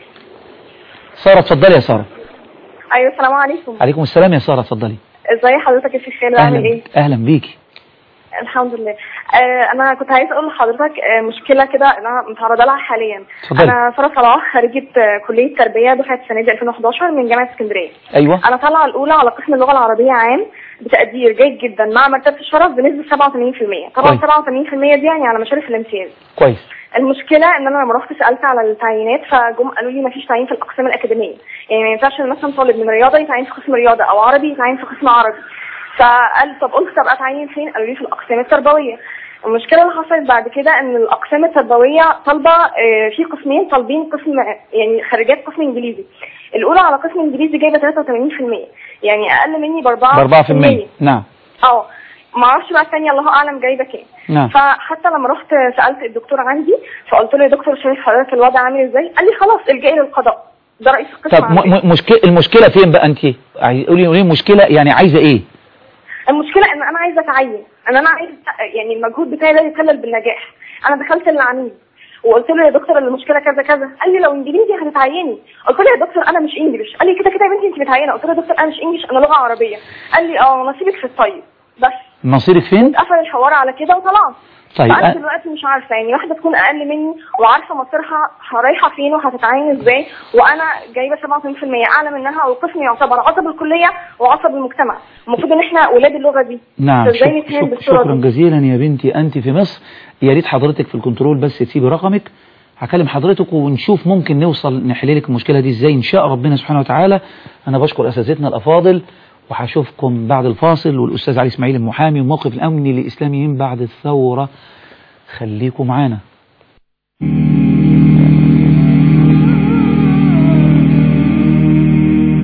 سارة اتفضلي يا سارة ايوه السلام عليكم عليكم السلام يا سارة اتفضلي ازي حضرتك يا شيخ خالد عامل ايه أهلا أهلا بيكي الحمد لله آه انا كنت عايزه اقول لحضرتك آه مشكله كده انا متعرضه لها حاليا اتفضلي. انا ساره صلاح خريجه آه كليه تربيه دفعه السنه دي 2011 من جامعه اسكندريه أيوة انا طالعه الاولى على قسم اللغه العربيه عام بتقدير جيد جدا مع مرتبه الشرف بنسبه 87% طبعا كويس. 87% دي يعني على مشارف الامتياز كويس المشكله ان انا لما رحت سالت على التعيينات فجم قالوا لي ما فيش تعيين في الاقسام الاكاديميه يعني ما ينفعش إن مثلا طالب من رياضه يتعين في قسم رياضه او عربي يتعين في قسم عربي فقال طب قلت طب اتعين فين قالوا لي في الاقسام التربويه المشكله اللي حصلت بعد كده ان الاقسام التربويه طالبه آه، في قسمين طالبين قسم يعني خريجات قسم انجليزي الاولى على قسم انجليزي جايبه 83% يعني اقل مني ب 4 4% نعم اه ما اعرفش بقى الثانيه الله اعلم جايبه كام نعم فحتى لما رحت سالت الدكتور عندي فقلت له يا دكتور شايف حضرتك الوضع عامل ازاي قال لي خلاص الجئي للقضاء ده رئيس القسم طب عندنا. م- م- مشكلة المشكلة فين بقى أنت عايز- قولي قولي المشكلة يعني عايزة إيه المشكله ان انا عايزه اتعين ان انا عايزه يعني المجهود بتاعي ده يكلل بالنجاح انا دخلت للعميد وقلت له يا دكتور المشكله كذا كذا قال لي لو انجليزي هتتعيني قلت له يا دكتور انا مش انجلش قال لي كده كده يا بنتي انت متعينه قلت له يا دكتور انا مش انجلش انا لغه عربيه قال لي اه نصيبك في الطيب بس مصيرك فين قفل الحوار على كده وطلعت طيب فانا أ- دلوقتي مش عارفه يعني واحده تكون اقل مني وعارفه مصيرها رايحه فين وهتتعين ازاي وانا جايبه 87% اعلى منها والقسم يعتبر عصب الكليه وعصب المجتمع المفروض ان احنا ولاد اللغه دي نعم ازاي شك نتهان شك بالصوره شكرا دي جزيلا يا بنتي أنت في مصر يا ريت حضرتك في الكنترول بس تسيبي رقمك هكلم حضرتك ونشوف ممكن نوصل نحل لك المشكلة دي ازاي إن شاء ربنا سبحانه وتعالى أنا بشكر أساتذتنا الأفاضل وهشوفكم بعد الفاصل والأستاذ علي إسماعيل المحامي وموقف الأمن الإسلامي من بعد الثورة خليكم معانا